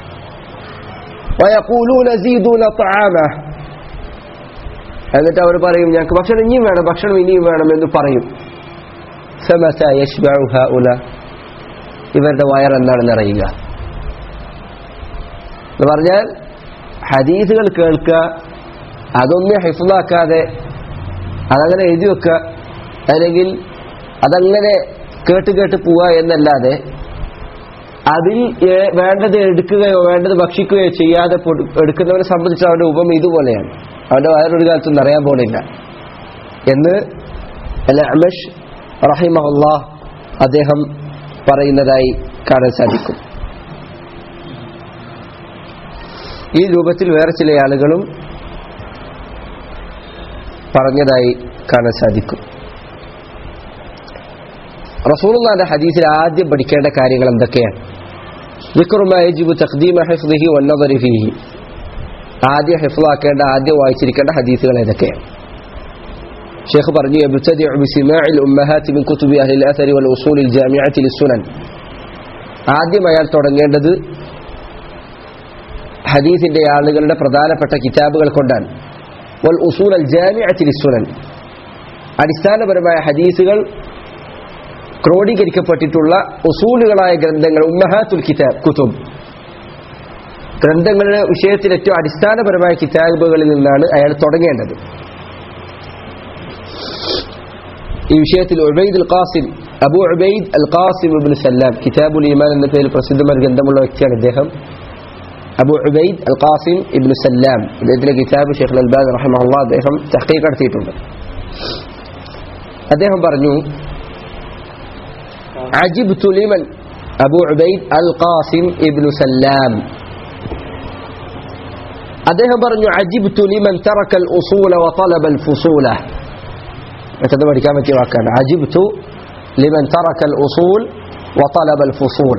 ويقولون زيدون طعامه എന്നിട്ട് അവർ പറയും ഞങ്ങൾക്ക് ഭക്ഷണം ഇനിയും വേണം ഭക്ഷണം ഇനിയും വേണം എന്ന് പറയും فمتى يشبع هؤلاء ഇവരുടെ വയർ എന്താണ് നിറയുക എന്ന് പറഞ്ഞാൽ ഹദീസുകൾ കേൾക്കുക അതൊന്നും ഹിഫുലാക്കാതെ അതങ്ങനെ എഴുതി വെക്കുക അല്ലെങ്കിൽ അതങ്ങനെ കേട്ട് കേട്ട് പോവുക എന്നല്ലാതെ അതിൽ ഏ- വേണ്ടത് എടുക്കുകയോ വേണ്ടത് ഭക്ഷിക്കുകയോ ചെയ്യാതെ പൊടു- എടുക്കുന്നവനെ സംബന്ധിച്ച് അവന്റെ ഉപമ ഇതുപോലെയാണ് അവന്റെ വയറൊരു കാലത്തൊന്നും അറിയാൻ പോണില്ല എന്ന് അമഷ് റഹിമഹുല്ലാ അദ്ദേഹം പറയുന്നതായി കാണാൻ സാധിക്കും ഈ രൂപത്തിൽ വേറെ ചില ആളുകളും പറഞ്ഞതായി കാണാൻ സാധിക്കും റസൂലുള്ളാന്റെ ഹദീസിൽ ആദ്യം പഠിക്കേണ്ട കാര്യങ്ങൾ എന്തൊക്കെയാണ് ذكر ما يجب تقديم حفظه والنظر فيه ആദ്യം ഹിഫ്ലാക്കേണ്ട ആദ്യം വായിച്ചിരിക്കേണ്ട ഹദീസുകൾ ഏതൊക്കെയാണ് ഷെയ്ഖ് പറഞ്ഞു يبتدع بسماع الأمهات من كتب أهل الأثر والأصول الجامعة للسنن ആദ്യം അയാൾ തുടങ്ങേണ്ടത് ഹദീസിന്റെ ആളുകളുടെ പ്രധാനപ്പെട്ട കിതാബുകൾ കൊണ്ടാണ് വൽ ഉസൂൽ അൽ ജാമിഅത്തിൽ സുനൻ അടിസ്ഥാനപരമായ ഹദീസുകൾ ക്രോഡീകരിക്കപ്പെട്ടിട്ടുള്ള ഉസൂലുകളായ ഗ്രന്ഥങ്ങൾ ഉമ്മഹാത്തുൽ കിതാബ് കുതുബ് ഗ്രന്ഥങ്ങളുടെ വിഷയത്തിൽ ഏറ്റവും അടിസ്ഥാനപരമായ കിതാബുകളിൽ നിന്നാണ് അയാൾ തുടങ്ങേണ്ടത് ഈ വിഷയത്തിൽ Ubaid al Qasim Abu Ubaid al Qasim ibn Sallam Kitabul Iman എന്ന പേരിൽ പ്രസിദ്ധമായ ഒരു ഗ്രന്ഥമുള്ള വ്യക്തിയാണ് അദ്ദേഹം Abu Ubaid al Qasim ibn Sallam അദ്ദേഹത്തിന്റെ കിതാബ് ഷെയ്ഖ് അൽബാദ് റഹ്മഹുള്ള അദ്ദേഹം തഹ്ഖീഖ് നടത്തിയിട്ടുണ്ട് അദ്ദേഹം പറഞ്ഞു عجبت لمن أبو عبيد القاسم ابن سلام അദ്ദേഹം പറഞ്ഞു അജിബ്തു ലിമൻ തറക്കൽ ഉസൂല വതലബ الفصول മറ്റത് പഠിക്കാൻ പറ്റിയ വാക്കാണ് അജിബ്തു ലിമൻ തറക്കൽ ഉസൂൽ വതലബ الفصول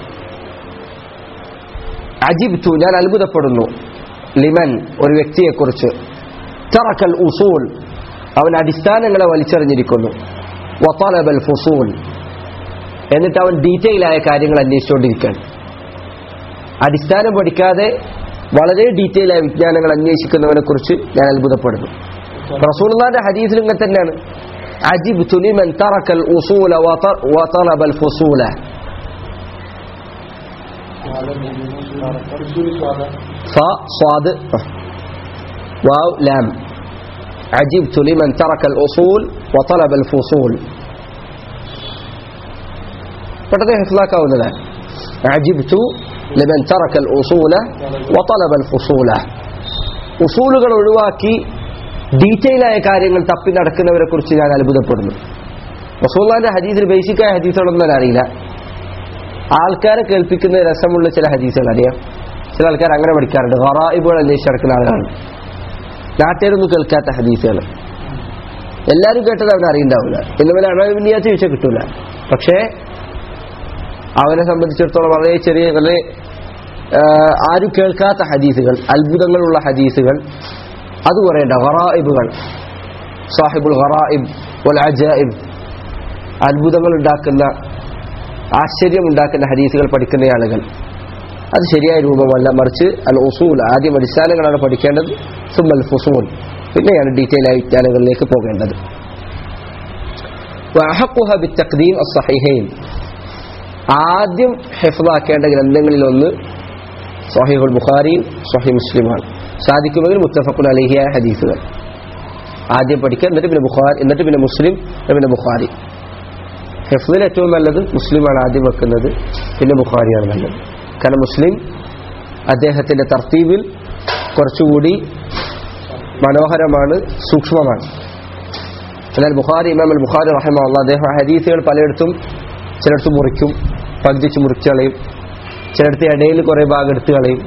അജിബ്തു ഞാൻ അത്ഭുതപ്പെടുന്നു ലിമൻ ഒരു വ്യക്തിയെക്കുറിച്ച് തറക്കൽ ഉസൂൽ അവൻ അടിസ്ഥാനങ്ങളെ വലിച്ചെറിഞ്ഞിരിക്കുന്നു വതലബ الفصول എന്നിട്ട് അവൻ ഡീറ്റെയിൽ ആയ കാര്യങ്ങൾ അന്വേഷിച്ചുകൊണ്ടിരിക്കുകയാണ് അടിസ്ഥാനം പഠിക്കാതെ വളരെ ഡീറ്റെയിൽ ആയ വിജ്ഞാനങ്ങൾ അന്വേഷിക്കുന്നവനെ കുറിച്ച് ഞാൻ അത്ഭുതപ്പെടുന്നു റസൂലുള്ളാന്റെ ഹദീസിൽ ഇങ്ങനെ തന്നെയാണ് അജിബ് തുലിമൻ തറക്കൽ ഉസൂല വതലബൽ ഫുസൂല ഫ സ്വാദ് വാവ് ലാം عجبت لمن ترك الأصول وطلب الفصول പെട്ടെന്ന് ഹിഫ്ലാക്കാവുന്നതാണ് അജിബ്തു ലമൻ തറക്കൽ ഉസൂല വതലബൽ ഫുസൂല ഉസൂലുകൾ ഒഴിവാക്കി ഡീറ്റെയിൽ ആയ കാര്യങ്ങൾ തപ്പി നടക്കുന്നവരെ കുറിച്ച് ഞാൻ അത്ഭുതപ്പെടുന്നു റസൂള്ളാന്റെ ഹദീസിൽ ബേസിക്കായ ഹദീസുകളൊന്നും ഞാൻ അറിയില്ല ആൾക്കാരെ കേൾപ്പിക്കുന്ന രസമുള്ള ചില ഹദീസുകൾ അറിയാം ചില ആൾക്കാർ അങ്ങനെ പഠിക്കാറുണ്ട് ഹറായിബുകൾ അന്വേഷിച്ച് നടക്കുന്ന ആളുകളാണ് നാട്ടുകാരൊന്നും കേൾക്കാത്ത ഹദീസുകൾ എല്ലാവരും കേട്ടത് അവൻ അറിയണ്ടാവില്ല ഇന്നുപോലെ അണവിനിയാത്ത ചോദിച്ചാൽ കിട്ടൂല പക്ഷേ അവനെ സംബന്ധിച്ചിടത്തോളം വളരെ ചെറിയ വളരെ ആ, ആരും കേൾക്കാത്ത ഹദീസുകൾ അത്ഭുതങ്ങളുള്ള ഹദീസുകൾ അത് പറയേണ്ട ഹറായിബുകൾ സാഹിബുൽ ഹറായിബ് വൽ അജായിബ് അത്ഭുതങ്ങൾ ഉണ്ടാക്കുന്ന ആശ്ചര്യം ഉണ്ടാക്കുന്ന ഹദീസുകൾ പഠിക്കുന്ന ആളുകൾ അത് ശരിയായ രൂപമല്ല മറിച്ച് അൽ ഉസൂൽ ആദ്യം അടിസ്ഥാനങ്ങളാണ് പഠിക്കേണ്ടത് സുമൽ ഫുസൂൽ പിന്നെയാണ് ഡീറ്റെയിൽ ആയ വിജ്ഞാനങ്ങളിലേക്ക് പോകേണ്ടത് وأحقها بالتقديم الصحيحين ആദ്യം ഹെഫ്ലാക്കേണ്ട ഗ്രന്ഥങ്ങളിൽ ഒന്ന് സഹീഹുൽ ബുഖാരിയും സഹീഹ് മുസ്ലിമാണ് സാധിക്കുമെങ്കിൽ മുത്തഫഖുൻ അലഹിയായ ഹദീസുകൾ ആദ്യം പഠിക്കുക എന്നിട്ട് പിന്നെ ബുഖാരി എന്നിട്ട് പിന്നെ മുസ്ലിം എന്നിട്ട് പിന്നെ ബുഖാരി ഹെഫ്ലിൽ ഏറ്റവും നല്ലത് മുസ്ലിമാണ് ആദ്യം വെക്കുന്നത് പിന്നെ ബുഖാരിയാണ് നല്ലത് കാരണം മുസ്ലിം അദ്ദേഹത്തിന്റെ തർത്തീബിൽ കുറച്ചുകൂടി മനോഹരമാണ് സൂക്ഷ്മമാണ് എന്നാൽ ബുഖാരി ഇമാം അൽ ബുഖാരി റഹ്മ അദ്ദേഹം ഹദീസുകൾ പലയിടത്തും ചിലയിടത്ത് മുറിക്കും പകുതിച്ച് മുറിച്ച് കളയും ചിലയിടത്ത് ഇടയിൽ കുറേ ഭാഗം എടുത്ത് കളയും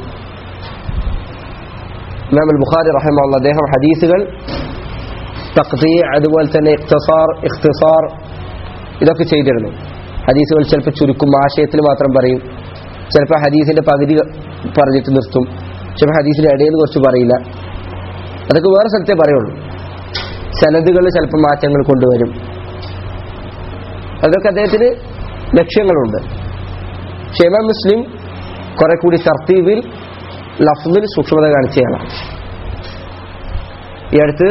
ഇമാം അൽ ബുഖാരി റഹ്മ അദ്ദേഹം ഹദീസുകൾ തക്തി അതുപോലെ തന്നെ ഇഖ്തസാർ ഇഖ്തിസാർ ഇതൊക്കെ ചെയ്തിരുന്നു ഹദീസുകൾ ചിലപ്പോൾ ചുരുക്കും ആശയത്തിൽ മാത്രം പറയും ചിലപ്പോൾ ഹദീസിന്റെ പകുതി പറഞ്ഞിട്ട് നിർത്തും ചിലപ്പോൾ ഹദീസിന്റെ ഇടയിൽ കുറച്ച് പറയില്ല അതൊക്കെ വേറെ സ്ഥലത്തേ പറയുള്ളൂ സനദുകൾ ചിലപ്പോൾ മാറ്റങ്ങൾ കൊണ്ടുവരും അതൊക്കെ അദ്ദേഹത്തിന് ലക്ഷ്യങ്ങളുണ്ട് ഷെമ മുസ്ലിം കുറെ കൂടി തർത്തീബിൽ ലഫ്ദിൽ സൂക്ഷ്മത കാണിച്ചതാണ് ഈ അടുത്ത്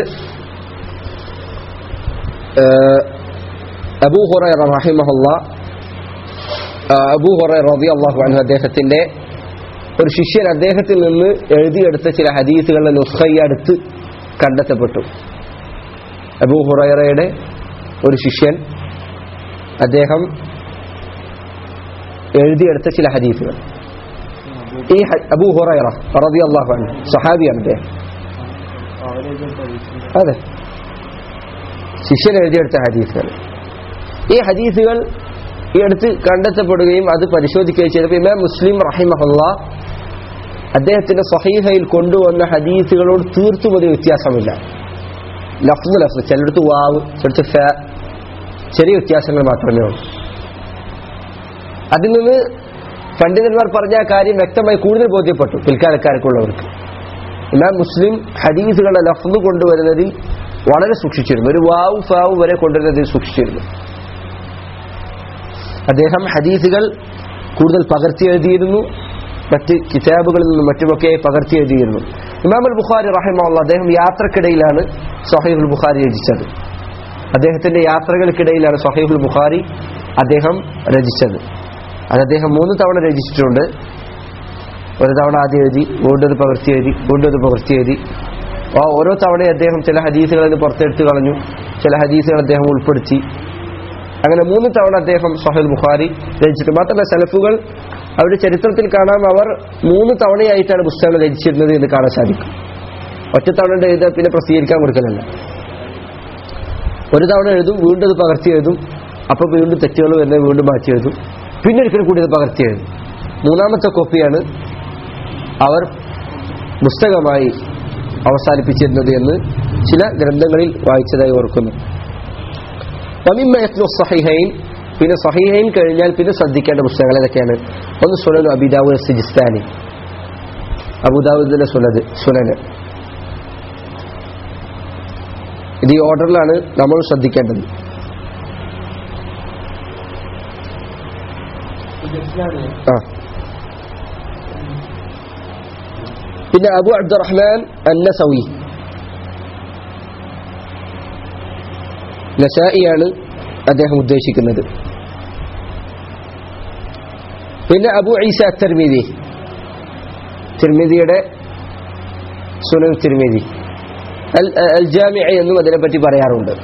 അബൂ ഹുറൈറ റഹിമഹുല്ല അബൂ ഹുറൈറ റളിയല്ലാഹു അൻഹു അദ്ദേഹത്തിന്റെ ഒരു ശിഷ്യൻ അദ്ദേഹത്തിൽ നിന്ന് എഴുതിയെടുത്ത ചില ഹദീസുകളുടെ നുസ്ഖയെ അടുത്ത് കണ്ടെത്തപ്പെട്ടു അബൂ ഹുറൈറയുടെ ഒരു ശിഷ്യൻ അദ്ദേഹം എഴുതിയെടുത്ത ചില ഹദീസുകൾ ഈ ഹ- അബൂ ഹുറൈറ റളിയല്ലാഹു അൻഹു സഹാബിയാണ് അദ്ദേഹം അതെ ശിഷ്യൻ എഴുതിയെടുത്ത ഹദീസുകൾ ഈ ഹദീസുകൾ ഈ അടുത്ത് കണ്ടെത്തപ്പെടുകയും അത് പരിശോധിക്കുകയും ചെയ്തപ്പോൾ ഇമാം മുസ്ലിം റഹിമഹുല്ല അദ്ദേഹത്തിന്റെ സഹീഹയിൽ കൊണ്ടുവന്ന ഹദീസുകളോട് തീർത്തും ഒരു വ്യത്യാസമില്ല ലഫ്സ് ലഫ്സ് ചിലടത്ത് വാവ് ചിലടത്ത് ഫ ചെറിയ വ്യത്യാസങ്ങൾ മാത്രമേ ഉള്ളൂ അതിൽ നിന്ന് പണ്ഡിതന്മാർ പറഞ്ഞ ആ കാര്യം വ്യക്തമായി കൂടുതൽ ബോധ്യപ്പെട്ടു പിൽക്കാലക്കാർക്കുള്ളവർക്ക് ഇമാം മുസ്ലിം ഹദീസുകളുടെ ലഫ്ന്ന് കൊണ്ടുവരുന്നതിൽ വളരെ സൂക്ഷിച്ചിരുന്നു ഒരു വാവ് ഫാവ് വരെ കൊണ്ടുവരുന്നതിൽ സൂക്ഷിച്ചിരുന്നു അദ്ദേഹം ഹദീസുകൾ കൂടുതൽ പകർത്തി എഴുതിയിരുന്നു മറ്റ് കിതാബുകളിൽ നിന്നും മറ്റുമൊക്കെ പകർത്തി എഴുതിയിരുന്നു ഇമാം അൽ ബുഖാരി റഹിമുള്ള അദ്ദേഹം യാത്രക്കിടയിലാണ് സഹീഫുൽ ബുഖാരി രചിച്ചത് അദ്ദേഹത്തിന്റെ യാത്രകൾക്കിടയിലാണ് സഹീഫുൽ ബുഖാരി അദ്ദേഹം രചിച്ചത് അത് അദ്ദേഹം മൂന്ന് തവണ രചിച്ചിട്ടുണ്ട് ഒരു തവണ ആദ്യം എഴുതി വീണ്ടും അത് പകർത്തി എഴുതി വീണ്ടും അത് പകർത്തി എഴുതി ആ ഓരോ തവണയും അദ്ദേഹം ചില ഹദീസുകളിൽ നിന്ന് പുറത്തെടുത്ത് കളഞ്ഞു ചില ഹദീസുകൾ അദ്ദേഹം ഉൾപ്പെടുത്തി അങ്ങനെ മൂന്ന് തവണ അദ്ദേഹം സഹൽ ബുഖാരി രചിച്ചിട്ട് മാത്രമല്ല സലഫുകൾ അവരുടെ ചരിത്രത്തിൽ കാണാം അവർ മൂന്ന് തവണയായിട്ടാണ് പുസ്തകങ്ങൾ രചിച്ചിരുന്നത് എന്ന് കാണാൻ സാധിക്കും ഒറ്റ തവണ കൊണ്ട് എഴുതാൻ പിന്നെ പ്രസിദ്ധീകരിക്കാൻ കൊടുക്കലല്ല ഒരു തവണ എഴുതും വീണ്ടും അത് പകർത്തി എഴുതും അപ്പോൾ വീണ്ടും തെറ്റുകൾ വരുന്നത് വീണ്ടും മാറ്റി എഴുതും പിന്നെ ഒരിക്കലും കൂടി അത് പകർത്തി എഴുതും മൂന്നാമത്തെ കോപ്പിയാണ് അവർ പുസ്തകമായി അവസാനിപ്പിച്ചിരുന്നത് എന്ന് ചില ഗ്രന്ഥങ്ങളിൽ വായിച്ചതായി ഓർക്കുന്നു വമിമ്മ യത്ലു സഹിഹൈൻ പിന്നെ സഹിഹൈൻ കഴിഞ്ഞാൽ പിന്നെ ശ്രദ്ധിക്കേണ്ട പുസ്തകങ്ങൾ ഏതൊക്കെയാണ് ഒന്ന് സുനനു അബിദാവു സിജിസ്ഥാനി അബുദാവുദിന്റെ സുനത് സുനന് ഇത് ഈ ഓർഡറിലാണ് നമ്മൾ ശ്രദ്ധിക്കേണ്ടത് ആ പിന്നെ അബു അബ്ദുറഹ്മാൻ അന്നസവി നസായിയാണ് അദ്ദേഹം ഉദ്ദേശിക്കുന്നത് പിന്നെ അബു ഈസ തിർമിതി തിർമിതിയുടെ സുനൻ തിർമിതി അൽ അൽ ജാമിഅ എന്നും അതിനെപ്പറ്റി പറയാറുണ്ട്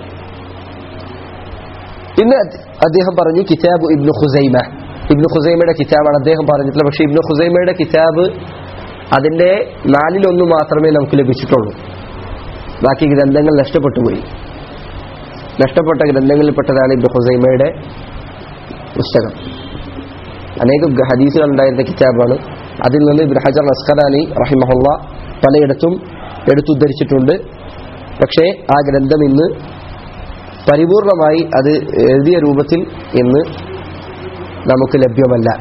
പിന്നെ അദ്- അദ്ദേഹം പറഞ്ഞു കിതാബ് ഇബ്നു ഖുസൈമ ഇബ്നു ഖുസൈമയുടെ കിതാബാണ് അദ്ദേഹം പറഞ്ഞിട്ടുള്ളത് പക്ഷേ ഇബ്നു ഖുസൈമയുടെ കിതാബ് അതിന്റെ നാലിലൊന്ന് മാത്രമേ നമുക്ക് ലഭിച്ചിട്ടുള്ളൂ ബാക്കി ഗ്രന്ഥങ്ങൾ നഷ്ടപ്പെട്ടു പോയി നഷ്ടപ്പെട്ട ഗ്രന്ഥങ്ങളിൽപ്പെട്ടതാണ് ഇബ്നു ഖുസൈമയുടെ പുസ്തകം അനേകം ഗ- ഹദീസുകൾ ഉണ്ടായിരുന്ന കിതാബാണ് അതിൽ നിന്ന് ഇബ്നു ഹജർ അസ്ഖലാനി റഹിമഹുള്ള പലയിടത്തും എടുത്തുദ്ധരിച്ചിട്ടുണ്ട് പക്ഷേ ആ ഗ്രന്ഥം ഇന്ന് പരിപൂർണമായി അത് എഴുതിയ രൂപത്തിൽ ഇന്ന് നമുക്ക് ലഭ്യമല്ല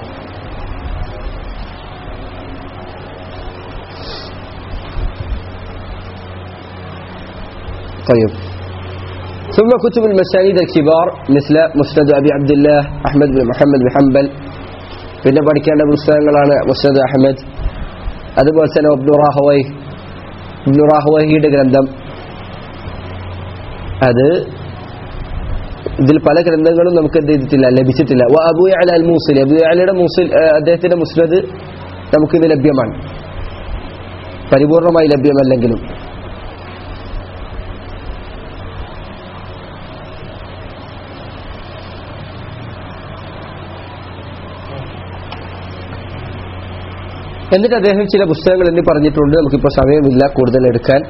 طيب ثم كتب المسانيد الكبار مثل مسند أبي عبد الله أحمد بن محمد بن حنبل പിന്നെ പഠിക്കേണ്ട പുസ്തകങ്ങളാണ് മുസ്നദ് അഹമ്മദ് അതുപോലെ തന്നെ അബ്ദു റാഹവൈ ഇബ്നു റാഹവൈയുടെ ഗ്രന്ഥം അത് ഇതിൽ പല ഗ്രന്ഥങ്ങളും നമുക്ക് എന്ത് ചെയ്തിട്ടില്ല ലഭിച്ചിട്ടില്ല വ അബു അല അൽ മൂസിൽ അബു അലയുടെ മൂസിൽ ആ, അദ്ദേഹത്തിന്റെ മുസ്നദ് നമുക്കിന്ന് ലഭ്യമാണ് പരിപൂർണമായി ലഭ്യമല്ലെങ്കിലും എന്നിട്ട് അദ്ദേഹം ചില പുസ്തകങ്ങൾ എന്നെ പറഞ്ഞിട്ടുണ്ട് നമുക്കിപ്പോൾ സമയമില്ല കൂടുതൽ എടുക്കാൻ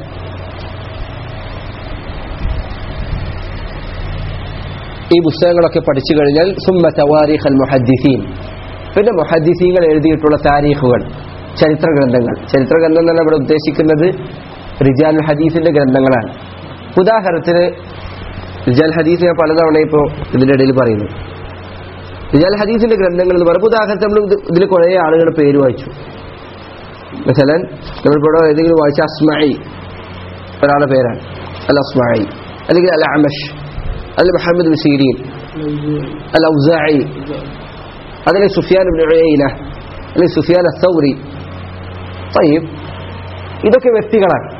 ഈ പുസ്തകങ്ങളൊക്കെ പഠിച്ചു കഴിഞ്ഞാൽ സുമ്മ തവാരിഖ് അൽ മുഹദ്ദിസീൻ പിന്നെ മുഹദ്ദിസീങ്ങൾ എഴുതിയിട്ടുള്ള താരീഖുകൾ ചരിത്ര ഗ്രന്ഥങ്ങൾ ചരിത്ര ഗ്രന്ഥം തന്നെ ഇവിടെ ഉദ്ദേശിക്കുന്നത് റിജാൽ ഹദീസിന്റെ ഗ്രന്ഥങ്ങളാണ് ഉദാഹരണത്തിന് റിജാൽ ഹദീസ് ഞാൻ പലതവണ ഇപ്പോൾ ഇതിന്റെ ഇടയിൽ പറയുന്നു റിജാൽ ഹദീസിന്റെ ഗ്രന്ഥങ്ങൾ എന്ന് പറയുമ്പോൾ ഉദാഹരണത്തിന് നമ്മൾ ഇത് ഇതിൽ കുറേ ആളുകളുടെ പേര് വായിച്ചു مثلا നമ്മളിവിടെ ഏതെങ്കിലും വായിച്ച അസ്മായി ഒരാളുടെ പേരാണ് അൽ അസ്മായി അല്ലെങ്കിൽ al Amash al Muhammad bin Sirin al Awzai അതിലെ സുഫിയാൻ ബിൻ ഉയൈന അല്ലെങ്കിൽ സുഫിയാൻ അസൗറി طيب ഇതൊക്കെ വ്യക്തികളാണ്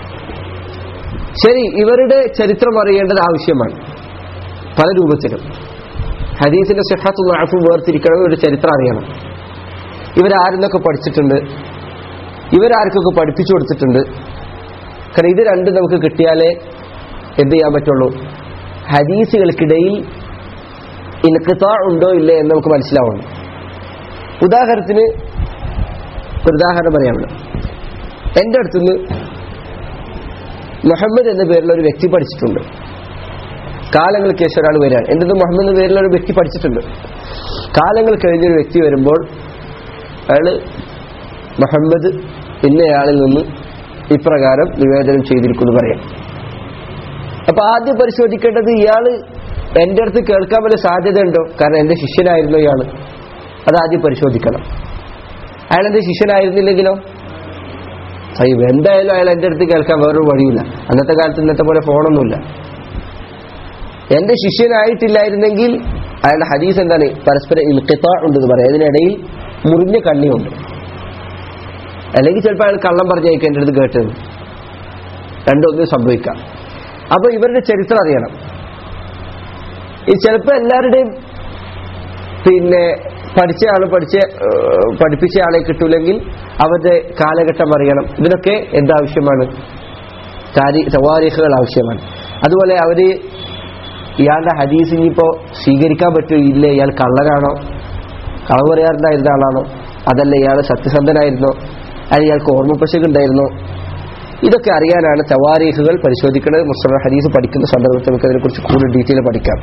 ശരി ഇവരുടെ ചരിത്രം അറിയേണ്ടത് ആവശ്യമാണ് പല രൂപത്തിലും ഹദീസിന്റെ സിഹത്തും അഫും വേർതിരിക്കണമെങ്കിൽ ഒരു ചരിത്രം അറിയണം ഇവരാരെന്നൊക്കെ പഠിച്ചിട്ടുണ്ട് ഇവരാർക്കൊക്കെ പഠിപ്പിച്ചു കൊടുത്തിട്ടുണ്ട് കാരണം ഇത് രണ്ടും നമുക്ക് കിട്ടിയാലേ എന്ത് ചെയ്യാൻ പറ്റുള്ളൂ ഹദീസുകൾക്കിടയിൽ ഇൻകിത്താ ഉണ്ടോ ഇല്ലേ എന്ന് നമുക്ക് മനസ്സിലാവണം ഉദാഹരണത്തിന് ഒരു ഉദാഹരണം പറയാമല്ലോ എൻ്റെ അടുത്തുനിന്ന് മുഹമ്മദ് എന്ന പേരിൽ ഒരു വ്യക്തി പഠിച്ചിട്ടുണ്ട് കാലങ്ങൾക്ക് ശേഷം ഒരാൾ വരികയാണ് എൻ്റെ അടുത്ത് മുഹമ്മദ് എന്ന പേരിൽ ഒരു വ്യക്തി പഠിച്ചിട്ടുണ്ട് കാലങ്ങൾ കഴിഞ്ഞൊരു വ്യക്തി വരുമ്പോൾ അയാൾ മുഹമ്മദ് ഇന്നയാളിൽ നിന്ന് ഇപ്രകാരം നിവേദനം ചെയ്തിരിക്കുന്നു പറയാം അപ്പൊ ആദ്യം പരിശോധിക്കേണ്ടത് ഇയാള് എൻ്റെ അടുത്ത് കേൾക്കാൻ വല്ല സാധ്യതയുണ്ടോ കാരണം എൻ്റെ ശിഷ്യനായിരുന്നു ഇയാള് അത് ആദ്യം പരിശോധിക്കണം അയാൾ എൻ്റെ ശിഷ്യനായിരുന്നില്ലെങ്കിലോ അയ്യോ എന്തായാലും അയാൾ എൻ്റെ അടുത്ത് കേൾക്കാൻ വേറൊരു വഴിയില്ല അന്നത്തെ കാലത്ത് ഇന്നത്തെ പോലെ ഫോണൊന്നുമില്ല എൻ്റെ ശിഷ്യനായിട്ടില്ലായിരുന്നെങ്കിൽ അയാളുടെ ഹദീസ് എന്താണ് പരസ്പരം ഇൽക്കിത്ത ഉണ്ടെന്ന് പറയാം ഇതിനിടയിൽ മുറിഞ്ഞ കണ്ണിയുണ്ട് അല്ലെങ്കിൽ ചിലപ്പോൾ അയാൾ കള്ളം പറഞ്ഞേക്കും എൻ്റെ അടുത്ത് കേട്ടത് രണ്ടൊന്നും സംഭവിക്കാം അപ്പൊ ഇവരുടെ ചരിത്രം അറിയണം ഈ ചിലപ്പോൾ എല്ലാവരുടെയും പിന്നെ പഠിച്ച ആള് പഠിച്ച ഏഹ്, പഠിപ്പിച്ച ആളെ കിട്ടൂലെങ്കിൽ അവരുടെ കാലഘട്ടം അറിയണം ഇതിനൊക്കെ എന്താവശ്യമാണ് താരി തവാരിഖുകൾ ആവശ്യമാണ് അതുപോലെ അവര് ഇയാളുടെ ഹദീസ് ഇനിയിപ്പോ സ്വീകരിക്കാൻ പറ്റുമോ ഇല്ല ഇയാൾ കള്ളനാണോ കളവ് പറയാറുണ്ടായിരുന്ന ആളാണോ അതല്ല ഇയാൾ സത്യസന്ധനായിരുന്നോ അല്ലെങ്കിൽ ഇയാൾക്ക് ഓർമ്മപ്പശക് ഉണ്ടായിരുന്നോ ഇതൊക്കെ അറിയാനാണ് തവാരീഖുകൾ പരിശോധിക്കുന്നത് മുസ്ലിം ഹദീസ് പഠിക്കുന്ന സന്ദർഭത്തിൽ നമുക്ക് അതിനെക്കുറിച്ച് കൂടുതൽ ഡീറ്റെയിൽ പഠിക്കാം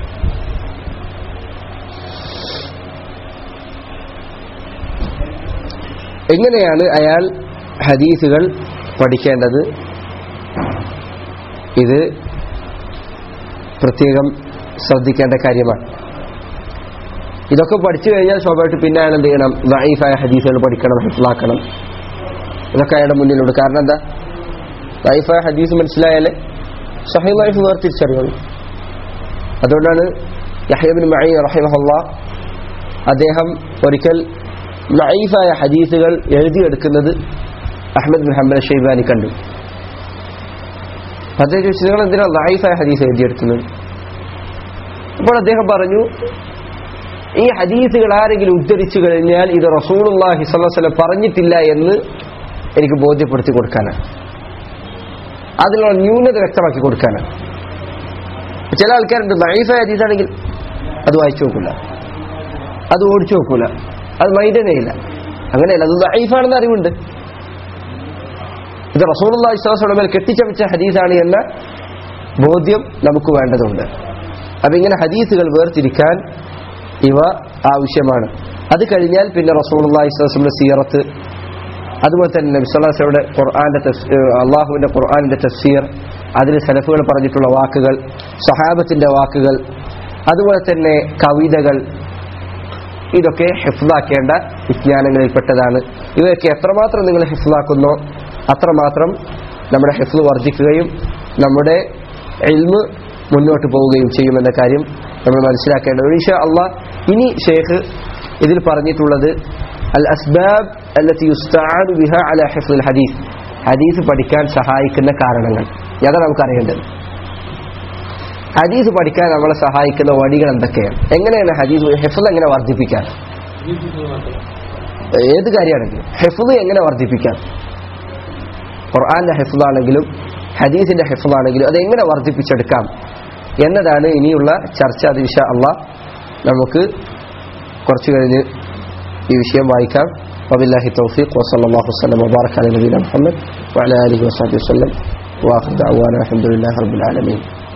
എങ്ങനെയാണ് അയാൾ ഹദീസുകൾ പഠിക്കേണ്ടത് ഇത് പ്രത്യേകം ശ്രദ്ധിക്കേണ്ട കാര്യമാണ് ഇതൊക്കെ പഠിച്ചു കഴിഞ്ഞാൽ സ്വാഭാവികമായിട്ട് പിന്നെ അയാൾ എന്ത് ചെയ്യണം വൈഫായ ഹദീസുകൾ പഠിക്കണം ഹിഫ്ലാക്കണം ഇതൊക്കെ അയാളുടെ മുന്നിലുണ്ട് കാരണം എന്താ വൈഫായ ഹദീസ് മനസ്സിലായാലേ സഹി വൈഫ് വേർതിരിച്ചറിയുള്ളൂ അതുകൊണ്ടാണ് യഹ്യബിൻ മഈ റഹിമഹുള്ള അദ്ദേഹം ഒരിക്കൽ ലൈഫായ ഹദീസുകൾ എഴുതിയെടുക്കുന്നത് അഹമ്മദ് ബിൻ ഹംബൽ ഷെയ്ബാനി കണ്ടു അദ്ദേഹം ചോദിച്ചു നിങ്ങൾ എന്തിനാണ് ലൈഫായ ഹദീസ് എഴുതിയെടുക്കുന്നത് അപ്പോൾ അദ്ദേഹം പറഞ്ഞു ഈ ഹദീസുകൾ ആരെങ്കിലും ഉദ്ധരിച്ചു കഴിഞ്ഞാൽ ഇത് റസൂലുള്ളാഹി സ്വല്ലല്ലാഹു അലൈഹി വസല്ലം പറഞ്ഞിട്ടില്ല എന്ന് എനിക്ക് ബോധ്യപ്പെടുത്തി കൊടുക്കാനാണ് അതിലുള്ള ന്യൂനത വ്യക്തമാക്കി കൊടുക്കാനാണ് ചില ആൾക്കാരുണ്ട് ലൈഫായ ഹദീസാണെങ്കിൽ അത് വായിച്ചു നോക്കില്ല അത് ഓടിച്ചു നോക്കൂല അത് മൈൻഡനേ ഇല്ല അങ്ങനെയല്ല അത് ലൈഫാണെന്ന് അറിവുണ്ട് ഇത് റസൂലുള്ള വിശ്വാസമുള്ള മേൽ കെട്ടിച്ചമച്ച ഹദീസാണ് എന്ന ബോധ്യം നമുക്ക് വേണ്ടതുണ്ട് അപ്പൊ ഇങ്ങനെ ഹദീസുകൾ വേർതിരിക്കാൻ ഇവ ആവശ്യമാണ് അത് കഴിഞ്ഞാൽ പിന്നെ റസൂലുള്ള വിശ്വാസമുള്ള സീറത്ത് അതുപോലെ തന്നെ നബിസ്വല്ലാസയുടെ ഖുർആാന്റെ അള്ളാഹുവിന്റെ ഖുർആാനിന്റെ തഫ്സീർ അതിൽ സലഫുകൾ പറഞ്ഞിട്ടുള്ള വാക്കുകൾ സഹാബത്തിന്റെ വാക്കുകൾ അതുപോലെ തന്നെ കവിതകൾ ഇതൊക്കെ ഹിഫ്ലാക്കേണ്ട വിജ്ഞാനങ്ങളിൽപ്പെട്ടതാണ് ഇവയൊക്കെ എത്രമാത്രം നിങ്ങൾ ഹിഫ്ലാക്കുന്നോ അത്രമാത്രം നമ്മുടെ ഹിഫ്ല് വർദ്ധിക്കുകയും നമ്മുടെ എൽമ് മുന്നോട്ട് പോവുകയും ചെയ്യുമെന്ന കാര്യം നമ്മൾ മനസ്സിലാക്കേണ്ടത് ഈശ അള്ളാഹ് ഇനി ഷേഖ് ഇതിൽ പറഞ്ഞിട്ടുള്ളത് അൽ അസ്ബാബ് അല്ലത്തി യുസ്താദ് ബിഹ അല ഹിഫ്ലുൽ ഹദീസ് ഹദീസ് പഠിക്കാൻ സഹായിക്കുന്ന കാരണങ്ങൾ അതാണ് നമുക്ക് അറിയേണ്ടത് ഹദീസ് പഠിക്കാൻ നമ്മളെ സഹായിക്കുന്ന വഴികൾ എന്തൊക്കെയാണ് എങ്ങനെയാണ് ഹദീസ് ഹെഫുദ് എങ്ങനെ വർദ്ധിപ്പിക്കാൻ ഏത് കാര്യമാണെങ്കിലും ഹെഫുദ് എങ്ങനെ വർദ്ധിപ്പിക്കാം ഖുർആാന്റെ ഹെഫുദാണെങ്കിലും ഹദീസിന്റെ ഹെഫുദാണെങ്കിലും അത് എങ്ങനെ വർദ്ധിപ്പിച്ചെടുക്കാം എന്നതാണ് ഇനിയുള്ള ചർച്ച അത് വിഷ അള്ളാഹ് നമുക്ക് കുറച്ചു കഴിഞ്ഞ് ഈ വിഷയം വായിക്കാം وبالله التوفيق وصلى الله وسلم وبارك على نبينا محمد وعلى اله وصحبه وسلم واخر دعوانا الحمد لله رب العالمين